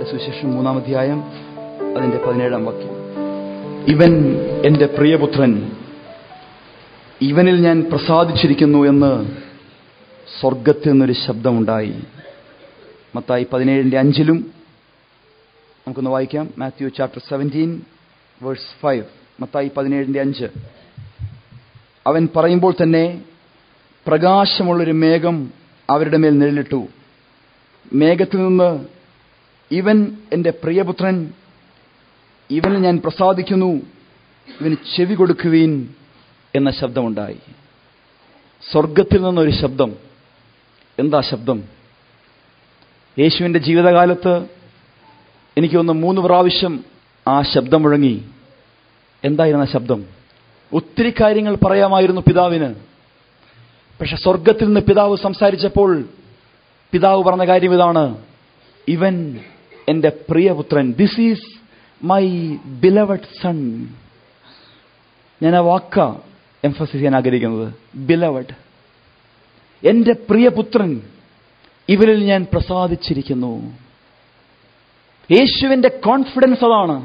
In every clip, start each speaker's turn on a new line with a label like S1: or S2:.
S1: ലൂക്കാട് സുശേഷം മൂന്നാം അധ്യായം അതിന്റെ പതിനേഴാം വാക്യം ഇവൻ എന്റെ പ്രിയപുത്രൻ ഇവനിൽ ഞാൻ പ്രസാദിച്ചിരിക്കുന്നു എന്ന് സ്വർഗത്തിൽ നിന്നൊരു ശബ്ദമുണ്ടായി മത്തായി പതിനേഴിന്റെ അഞ്ചിലും നമുക്കൊന്ന് വായിക്കാം Matthew chapter seventeen verse five Mathai പതിനേഴിന്റെ അഞ്ച് അവൻ പറയുമ്പോൾ തന്നെ പ്രകാശമുള്ളൊരു മേഘം അവരുടെ മേൽ നിഴലിട്ടു മേഘത്തിൽ നിന്ന് ഇവൻ എൻ്റെ പ്രിയപുത്രൻ ഇവന് ഞാൻ പ്രസാദിക്കുന്നു ഇവന് ചെവി കൊടുക്കുവീൻ എന്ന ശബ്ദമുണ്ടായി സ്വർഗത്തിൽ നിന്നൊരു ശബ്ദം എന്താ ശബ്ദം യേശുവിൻ്റെ ജീവിതകാലത്ത് എനിക്ക് ഒന്ന് മൂന്ന് പ്രാവശ്യം ആ ശബ്ദം മുഴങ്ങി എന്തായിരുന്നു ആ ശബ്ദം ഒത്തിരി കാര്യങ്ങൾ പറയാമായിരുന്നു പിതാവിന് പക്ഷെ സ്വർഗത്തിൽ നിന്ന് പിതാവ് സംസാരിച്ചപ്പോൾ പിതാവ് പറഞ്ഞ കാര്യം ഇതാണ് ഇവൻ എൻ്റെ പ്രിയപുത്രൻ this is my beloved son ഞാൻ ആ വാക്ക എംഫസിസ് ചെയ്യാൻ ആഗ്രഹിക്കുന്നത് ബിലവഡ് എൻ്റെ പ്രിയപുത്രൻ ഇവരിൽ ഞാൻ പ്രസാദിച്ചിരിക്കുന്നു യേശുവിൻ്റെ കോൺഫിഡൻസ് അതാണ്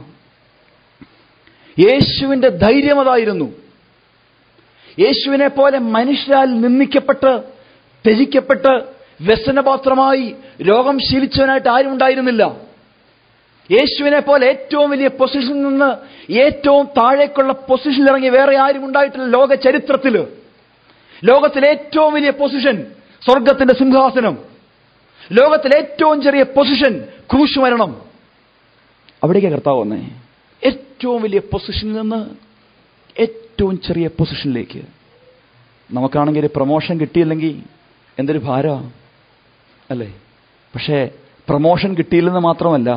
S1: യേശുവിൻ്റെ ധൈര്യം അതായിരുന്നു യേശുവിനെ പോലെ മനുഷ്യരാൽ നിന്ദിക്കപ്പെട്ട് ത്യജിക്കപ്പെട്ട് വ്യസനപാത്രമായി രോഗം ശീലിച്ചവനായിട്ട് ആരും ഉണ്ടായിരുന്നില്ല യേശുവിനെ പോലെ ഏറ്റവും വലിയ പൊസിഷനിൽ നിന്ന് ഏറ്റവും താഴേക്കുള്ള പൊസിഷനിൽ ഇറങ്ങി വേറെ ആരും ഉണ്ടായിട്ടില്ല ലോക ചരിത്രത്തിൽ ലോകത്തിലെ ഏറ്റവും വലിയ പൊസിഷൻ സ്വർഗത്തിന്റെ സിംഹാസനം ലോകത്തിലെ ഏറ്റവും ചെറിയ പൊസിഷൻ ക്രൂശ് മരണം അവിടേക്ക് കർത്താവ് വന്നേ ഏറ്റവും വലിയ പൊസിഷനിൽ നിന്ന് ഏറ്റവും ചെറിയ പൊസിഷനിലേക്ക് നമുക്കാണെങ്കിൽ പ്രൊമോഷൻ കിട്ടിയില്ലെങ്കിൽ എന്തൊരു ഭാര അല്ലേ പക്ഷേ പ്രൊമോഷൻ കിട്ടിയില്ലെന്ന് മാത്രമല്ല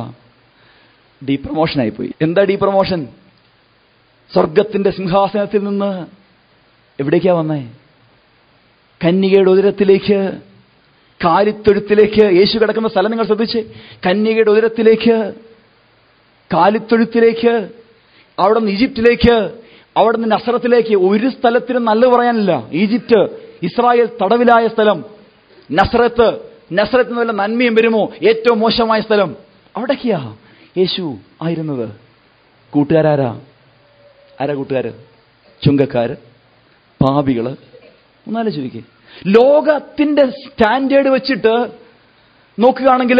S1: ഡീ പ്രൊമോഷൻ ആയിപ്പോയി എന്താ ഡീ പ്രൊമോഷൻ സ്വർഗത്തിന്റെ സിംഹാസനത്തിൽ നിന്ന് എവിടേക്കാ വന്നേ കന്യകയുടെ ഉദരത്തിലേക്ക് കാലിത്തൊഴുത്തിലേക്ക് യേശു കിടക്കുന്ന സ്ഥലം നിങ്ങൾ ശ്രദ്ധിച്ച് കന്യകയുടെ ഉദരത്തിലേക്ക് കാലിത്തൊഴുത്തിലേക്ക് അവിടെ നിന്ന് ഈജിപ്തിലേക്ക് അവിടെ നിന്ന് നസറത്തിലേക്ക് ഒരു സ്ഥലത്തിനും നല്ല പറയാനില്ല ഈജിപ്റ്റ് ഇസ്രായേൽ തടവിലായ സ്ഥലം നസറത്ത് നസറത്ത് നിന്ന് വല്ല നന്മയും വരുമോ ഏറ്റവും മോശമായ സ്ഥലം അവിടേക്കാ യേശു ആയിരുന്നത് കൂട്ടുകാരാരാ ആരാ കൂട്ടുകാര് ചുങ്കക്കാര് പാപികള് ഒന്നാലും ചോദിക്കേ ലോകത്തിന്റെ സ്റ്റാൻഡേർഡ് വെച്ചിട്ട് നോക്കുകയാണെങ്കിൽ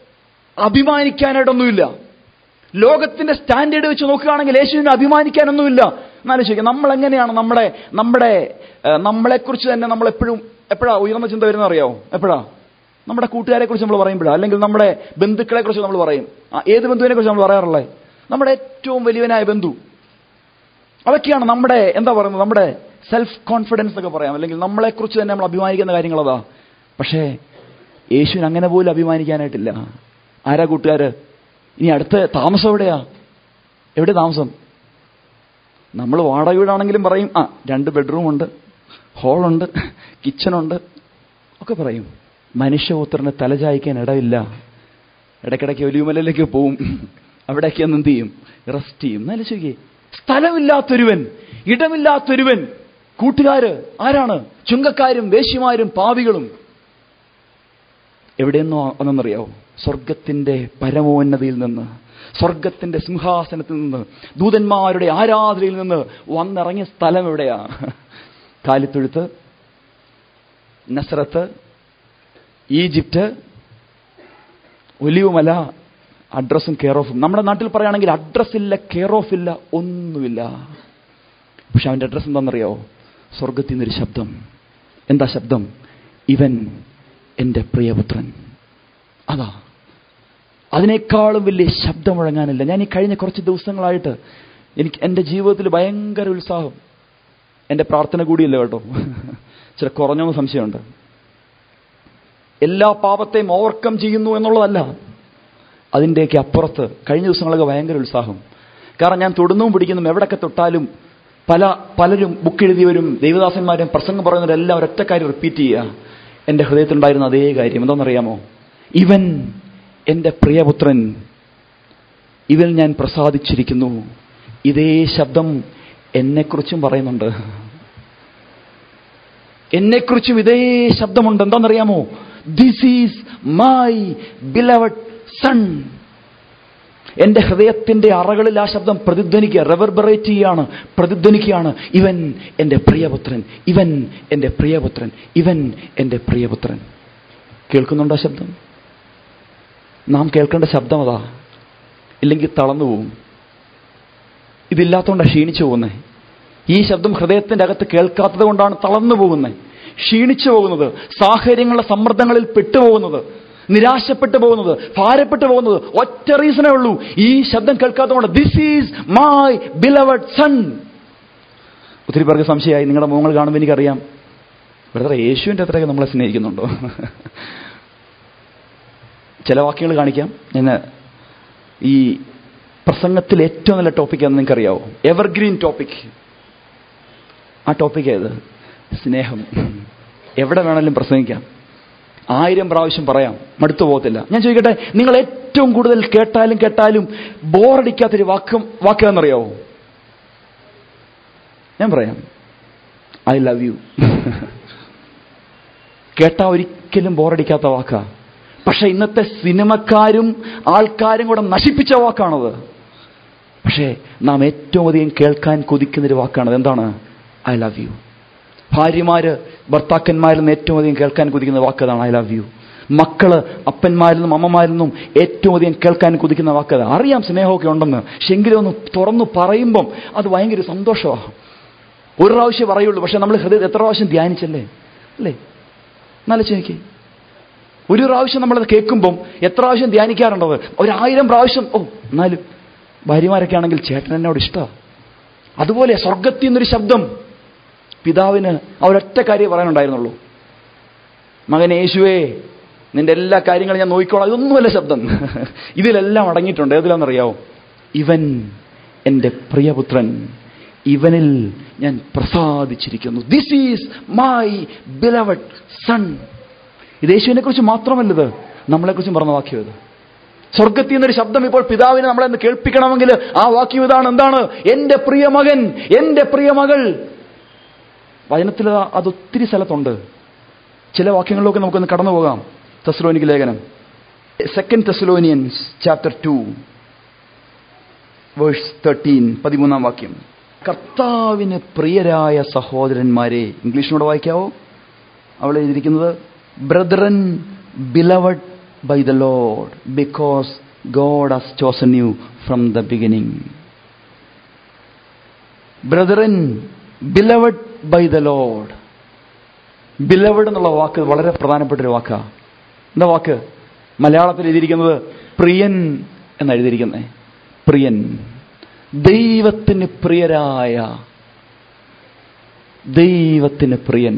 S1: അഭിമാനിക്കാനായിട്ടൊന്നുമില്ല ലോകത്തിന്റെ സ്റ്റാൻഡേർഡ് വെച്ച് നോക്കുകയാണെങ്കിൽ യേശുവിനെ അഭിമാനിക്കാനൊന്നുമില്ല എന്നാലും ചോദിക്കാം നമ്മൾ എങ്ങനെയാണ് നമ്മുടെ നമ്മുടെ നമ്മളെക്കുറിച്ച് തന്നെ നമ്മൾ എപ്പോഴും എപ്പോഴാ ഉയർന്ന ചിന്ത വരുന്ന അറിയാവോ എപ്പോഴാ നമ്മുടെ കൂട്ടുകാരെ കുറിച്ച് നമ്മൾ പറയുമ്പോഴാണ് അല്ലെങ്കിൽ നമ്മുടെ ബന്ധുക്കളെ കുറിച്ച് നമ്മൾ പറയും ആ ഏത് ബന്ധുവിനെ കുറിച്ച് നമ്മൾ പറയാറുള്ളത് നമ്മുടെ ഏറ്റവും വലിയവനായ ബന്ധു അതൊക്കെയാണ് നമ്മുടെ എന്താ പറയുന്നത് നമ്മുടെ സെൽഫ് കോൺഫിഡൻസ് എന്നൊക്കെ പറയാം അല്ലെങ്കിൽ നമ്മളെക്കുറിച്ച് തന്നെ നമ്മൾ അഭിമാനിക്കുന്ന കാര്യങ്ങളതാ പക്ഷേ യേശുവിന് അങ്ങനെ പോലും അഭിമാനിക്കാനായിട്ടില്ല ആരാ കൂട്ടുകാര് ഇനി അടുത്ത താമസം എവിടെയാ എവിടെ താമസം നമ്മൾ വാടക വീടാണെങ്കിലും പറയും ആ രണ്ട് ബെഡ്റൂമുണ്ട് ഹോളുണ്ട് കിച്ചണുണ്ട് ഒക്കെ പറയും മനുഷ്യപുത്രന് തലചായ്ക്കാൻ ഇടമില്ല ഇടയ്ക്കിടയ്ക്ക് ഒലിയുമലയിലേക്ക് പോവും അവിടേക്ക് ഒന്ന് എന്ത് ചെയ്യും റെസ്റ്റ് ചെയ്യും എന്നാലും ചോദിക്കേ സ്ഥലമില്ലാത്തൊരുവൻ ഇടമില്ലാത്തൊരുവൻ കൂട്ടുകാര് ആരാണ് ചുങ്കക്കാരും വേശ്യമാരും പാവികളും എവിടെയെന്നോ ഒന്നെന്നറിയാവോ സ്വർഗത്തിന്റെ പരമോന്നതയിൽ നിന്ന് സ്വർഗത്തിന്റെ സിംഹാസനത്തിൽ നിന്ന് ദൂതന്മാരുടെ ആരാധനയിൽ നിന്ന് വന്നിറങ്ങിയ സ്ഥലം എവിടെയാ കാലിത്തൊഴുത്ത് നസ്രത്ത് ഈജിപ്റ്റ് ഒലിവുമല അഡ്രസ്സും കെയർ ഓഫും നമ്മുടെ നാട്ടിൽ പറയുകയാണെങ്കിൽ അഡ്രസ് ഇല്ല കെയർ ഓഫ് ഇല്ല ഒന്നുമില്ല പക്ഷെ അവന്റെ അഡ്രസ് എന്താണെന്നറിയോ സ്വർഗത്തിൽ നിന്നൊരു ശബ്ദം എന്താ ശബ്ദം ഇവൻ എൻ്റെ പ്രിയപുത്രൻ അതാ അതിനേക്കാളും വലിയ ശബ്ദം മുഴങ്ങാനില്ല ഞാൻ ഈ കഴിഞ്ഞ കുറച്ച് ദിവസങ്ങളായിട്ട് എനിക്ക് എൻ്റെ ജീവിതത്തിൽ ഭയങ്കര ഉത്സാഹം എൻ്റെ പ്രാർത്ഥന കൂടിയില്ല കേട്ടോ ചില കുറഞ്ഞൊന്ന് സംശയമുണ്ട് എല്ലാ പാപത്തെയും ഓവർകം ചെയ്യുന്നു എന്നുള്ളതല്ല അതിൻ്റെയൊക്കെ അപ്പുറത്ത് കഴിഞ്ഞ ദിവസങ്ങളൊക്കെ ഭയങ്കര ഉത്സാഹം കാരണം ഞാൻ തൊടുന്നതും പിടിക്കുന്നതും എവിടെയൊക്കെ തൊട്ടാലും പല പലരും ബുക്ക് എഴുതിയവരും ദൈവദാസന്മാരും പ്രസംഗം പറയുന്നവരെല്ലാം ഒരൊറ്റ കാര്യം റിപ്പീറ്റ് ചെയ്യുക എൻ്റെ ഹൃദയത്തിലുണ്ടായിരുന്ന അതേ കാര്യം എന്താണെന്നറിയാമോ ഇവൻ എൻ്റെ പ്രിയപുത്രൻ ഇവൻ ഞാൻ പ്രസാദിച്ചിരിക്കുന്നു ഇതേ ശബ്ദം എന്നെക്കുറിച്ചും പറയുന്നുണ്ട് എന്നെക്കുറിച്ചും ഇതേ ശബ്ദമുണ്ട് എന്താണെന്നറിയാമോ this is my beloved son എന്റെ ഹൃദയത്തിന്റെ അറകളിൽ ആ ശബ്ദം പ്രതിധ്വനിക്കുക റെവർബറേറ്റ് ചെയ്യാണ് പ്രതിധ്വനിക്കുകയാണ് ഇവൻ എന്റെ പ്രിയപുത്രൻ ഇവൻ എന്റെ പ്രിയപുത്രൻ ഇവൻ എന്റെ പ്രിയപുത്രൻ കേൾക്കുന്നുണ്ടോ ആ ശബ്ദം നാം കേൾക്കേണ്ട ശബ്ദം അതാ ഇല്ലെങ്കിൽ തളർന്നു പോകും ഇതില്ലാത്തതുകൊണ്ടാണ് ക്ഷീണിച്ചു പോകുന്നത് ഈ ശബ്ദം ഹൃദയത്തിന്റെ അകത്ത് കേൾക്കാത്തത് കൊണ്ടാണ് തളർന്നു പോകുന്നത് ക്ഷീണിച്ചു പോകുന്നത് സാഹചര്യങ്ങളുടെ സമ്മർദ്ദങ്ങളിൽ പെട്ടുപോകുന്നത് നിരാശപ്പെട്ടു പോകുന്നത് ഭാരപ്പെട്ടു പോകുന്നത് ഒറ്റ റീസണേ ഉള്ളൂ ഈ ശബ്ദം കേൾക്കാത്തതുകൊണ്ട് this is my beloved son ഒത്തിരി പേർക്ക് സംശയമായി നിങ്ങളുടെ മുഖങ്ങൾ കാണുമ്പോൾ എനിക്കറിയാം വെറുതെ യേശുവിൻ്റെ അത്രയൊക്കെ നമ്മളെ സ്നേഹിക്കുന്നുണ്ടോ ചില വാക്യങ്ങൾ കാണിക്കാം ഞാൻ ഈ പ്രസംഗത്തിൽ ഏറ്റവും നല്ല ടോപ്പിക്കാണെന്ന് നിങ്ങൾക്കറിയാവോ എവർഗ്രീൻ ടോപ്പിക് ആ ടോപ്പിക് ഏത് സ്നേഹം എവിടെ വേണമെങ്കിലും പ്രസംഗിക്കാം ആയിരം പ്രാവശ്യം പറയാം മടുത്തു പോകത്തില്ല ഞാൻ ചോദിക്കട്ടെ നിങ്ങൾ ഏറ്റവും കൂടുതൽ കേട്ടാലും കേട്ടാലും ബോറടിക്കാത്തൊരു വാക്യം വാക്യമെന്നറിയാവോ ഞാൻ പറയാം ഐ ലവ് യു കേട്ടാ ഒരിക്കലും ബോറടിക്കാത്ത വാക്കാ പക്ഷെ ഇന്നത്തെ സിനിമക്കാരും ആൾക്കാരും കൂടെ നശിപ്പിച്ച വാക്കാണത് പക്ഷേ നാം ഏറ്റവും അധികം കേൾക്കാൻ കൊതിക്കുന്നൊരു വാക്കാണത് എന്താണ് ഐ ലവ് യു ഭാര്യമാര് ഭർത്താക്കന്മാരിൽ നിന്ന് ഏറ്റവും അധികം കേൾക്കാൻ കൊതിക്കുന്ന വാക്കതാണ് ഐ ലവ് യു മക്കള് അപ്പന്മാരിൽ നിന്നും അമ്മമാരിൽ നിന്നും ഏറ്റവും അധികം കേൾക്കാൻ കൊതിക്കുന്ന വാക്കത് അറിയാം സ്നേഹമൊക്കെ ഉണ്ടെന്ന് പക്ഷെ എങ്കിലും ഒന്ന് തുറന്നു പറയുമ്പം അത് ഭയങ്കര സന്തോഷമാണ് ഒരു പ്രാവശ്യം പറയുള്ളൂ പക്ഷെ നമ്മൾ ഹൃദയം എത്ര പ്രാവശ്യം ധ്യാനിച്ചല്ലേ അല്ലേ നല്ല എനിക്ക് ഒരു പ്രാവശ്യം നമ്മളത് കേൾക്കുമ്പം എത്ര പ്രാവശ്യം ധ്യാനിക്കാറുണ്ടത് ഒരായിരം പ്രാവശ്യം ഓ എന്നാലും ഭാര്യമാരൊക്കെ ആണെങ്കിൽ ചേട്ടൻ എന്നോട് ഇഷ്ടമാണ് അതുപോലെ സ്വർഗത്തിൽ നിന്നൊരു ശബ്ദം പിതാവിന് അവരൊറ്റ കാര്യം പറയാനുണ്ടായിരുന്നുള്ളൂ മകൻ യേശുവേ നിന്റെ എല്ലാ കാര്യങ്ങളും ഞാൻ നോക്കിക്കോളാം ഇതൊന്നുമല്ല ശബ്ദം ഇതിലെല്ലാം അടങ്ങിയിട്ടുണ്ട് ഏതിലാണെന്നറിയാവോ ഇവൻ എൻ്റെ പ്രിയപുത്രൻ ഇവനിൽ ഞാൻ പ്രസാദിച്ചിരിക്കുന്നു this is my beloved son ഇത് യേശുവിനെ കുറിച്ച് മാത്രമല്ലത് നമ്മളെക്കുറിച്ചും പറഞ്ഞ വാക്യം ഇത് സ്വർഗത്തിൽ നിന്നൊരു ശബ്ദം ഇപ്പോൾ പിതാവിനെ നമ്മളെ കേൾപ്പിക്കണമെങ്കിൽ ആ വാക്യം ഇതാണ് എന്താണ് എന്റെ പ്രിയ മകൻ എന്റെ പ്രിയ മകൾ വചനത്തിൽ അതൊത്തിരി സ്ഥലത്തുണ്ട് ചില വാക്യങ്ങളിലൊക്കെ നമുക്കൊന്ന് കടന്നു പോകാം തെസ്ലോനിക്ക് ലേഖനം second Thessalonians chapter two verse thirteen പതിമൂന്നാം വാക്യം കർത്താവിന് പ്രിയരായ സഹോദരന്മാരെ ഇംഗ്ലീഷിനോട് വായിക്കാവോ അവൾ എഴുതിയിരിക്കുന്നത് brethren beloved by the Lord because God has chosen you from the beginning brethren beloved by the Lord beloved എന്നുള്ള വാക്ക് വളരെ പ്രധാനപ്പെട്ട ഒരു വാക്കാ എന്താ വാക്ക് മലയാളത്തിൽ എഴുതിയിരിക്കുന്നത് പ്രിയൻ എന്ന് എഴുതിയിരിക്കുന്നത് പ്രിയൻ ദൈവത്തിന് പ്രിയരായ ദൈവത്തിന് പ്രിയൻ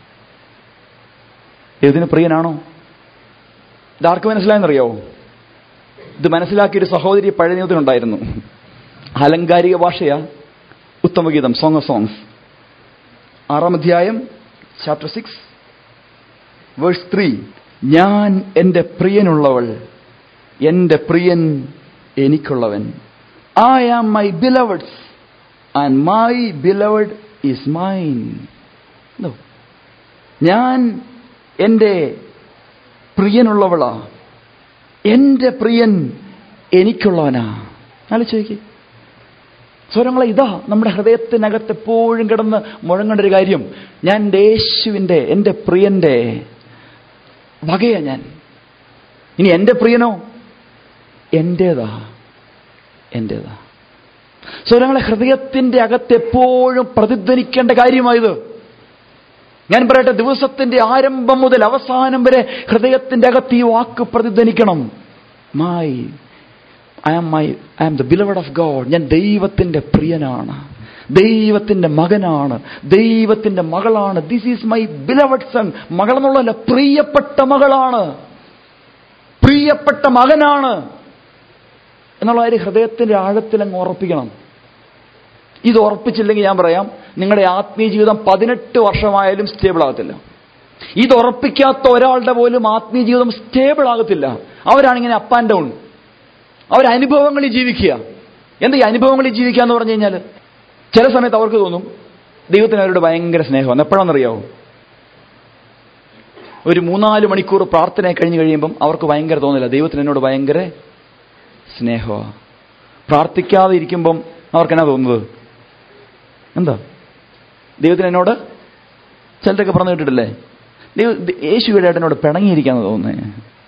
S1: ഏതിന് പ്രിയനാണോ ഇതാർക്ക് മനസ്സിലായെന്നറിയാവോ ഇത് മനസ്സിലാക്കിയൊരു സഹോദരി പഴയ നിയമത്തിനുണ്ടായിരുന്നു അലങ്കാരിക ഭാഷയാ ഉത്തമഗീതം സോങ് ഓഫ് സോങ്സ് ആറാം അധ്യായം ചാപ്റ്റർ സിക്സ് വേഴ്സ് ത്രീ ഞാൻ എൻ്റെ പ്രിയനുള്ളവൾ എൻ്റെ പ്രിയൻ എനിക്കുള്ളവൻ I am my beloved's and my beloved is mine ഞാൻ എൻ്റെ പ്രിയനുള്ളവളാ എൻ്റെ പ്രിയൻ എനിക്കുള്ളവനാ ആലോചിക്കേ സ്വരങ്ങളെ ഇതാ നമ്മുടെ ഹൃദയത്തിനകത്ത് എപ്പോഴും കിടന്ന് മുഴങ്ങേണ്ട ഒരു കാര്യം ഞാൻ എൻ്റെ യേശുവിൻ്റെ എൻ്റെ പ്രിയൻ്റെ വകയാ ഞാൻ ഇനി എൻ്റെ പ്രിയനോ എൻ്റേതാ എൻ്റേതാ സ്വരങ്ങളെ ഹൃദയത്തിൻ്റെ അകത്ത് എപ്പോഴും പ്രതിധ്വനിക്കേണ്ട കാര്യമായത് ഞാൻ പറയട്ടെ ദിവസത്തിന്റെ ആരംഭം മുതൽ അവസാനം വരെ ഹൃദയത്തിന്റെ അകത്ത് ഈ വാക്ക് പ്രതിധ്വനിക്കണം my I am my I am the beloved of God ഞാൻ ദൈവത്തിന്റെ പ്രിയനാണ് ദൈവത്തിന്റെ മകനാണ് ദൈവത്തിന്റെ മകളാണ് this is my beloved son മകളെന്നുള്ളതല്ല പ്രിയപ്പെട്ട മകളാണ് പ്രിയപ്പെട്ട മകനാണ് എന്നുള്ള കാര്യം ഹൃദയത്തിന്റെ ആഴത്തിൽ അങ്ങ് ഉറപ്പിക്കണം ഇത് ഉറപ്പിച്ചില്ലെങ്കിൽ ഞാൻ പറയാം നിങ്ങളുടെ ആത്മീയ ജീവിതം പതിനെട്ട് വർഷമായാലും സ്റ്റേബിൾ ആകത്തില്ല ഇത് ഉറപ്പിക്കാത്ത ഒരാളുടെ പോലും ആത്മീയ ജീവിതം സ്റ്റേബിൾ ആകത്തില്ല അവരാണിങ്ങനെ അപ്പ് ആൻഡ് ഡൗൺ അവർ അനുഭവങ്ങളിൽ ജീവിക്കുക എന്താ ഈ അനുഭവങ്ങളിൽ ജീവിക്കുക എന്ന് പറഞ്ഞു കഴിഞ്ഞാൽ ചില സമയത്ത് അവർക്ക് തോന്നും ദൈവത്തിന് അവരോട് ഭയങ്കര സ്നേഹമാണ് എപ്പോഴാണെന്നറിയാവോ ഒരു മൂന്നാല് മണിക്കൂർ പ്രാർത്ഥന കഴിഞ്ഞ് കഴിയുമ്പം അവർക്ക് ഭയങ്കര തോന്നില്ല ദൈവത്തിന് എന്നോട് ഭയങ്കര സ്നേഹമാണ് പ്രാർത്ഥിക്കാതെ ഇരിക്കുമ്പം അവർക്കെന്നാ തോന്നുന്നത് എന്താ ദൈവത്തിന് എന്നോട് ചിലരൊക്കെ പറഞ്ഞു കേട്ടിട്ടില്ലേ ദൈവ യേശുവിടെ എന്നോട് പിണങ്ങിയിരിക്കാന്ന് തോന്നുന്നേ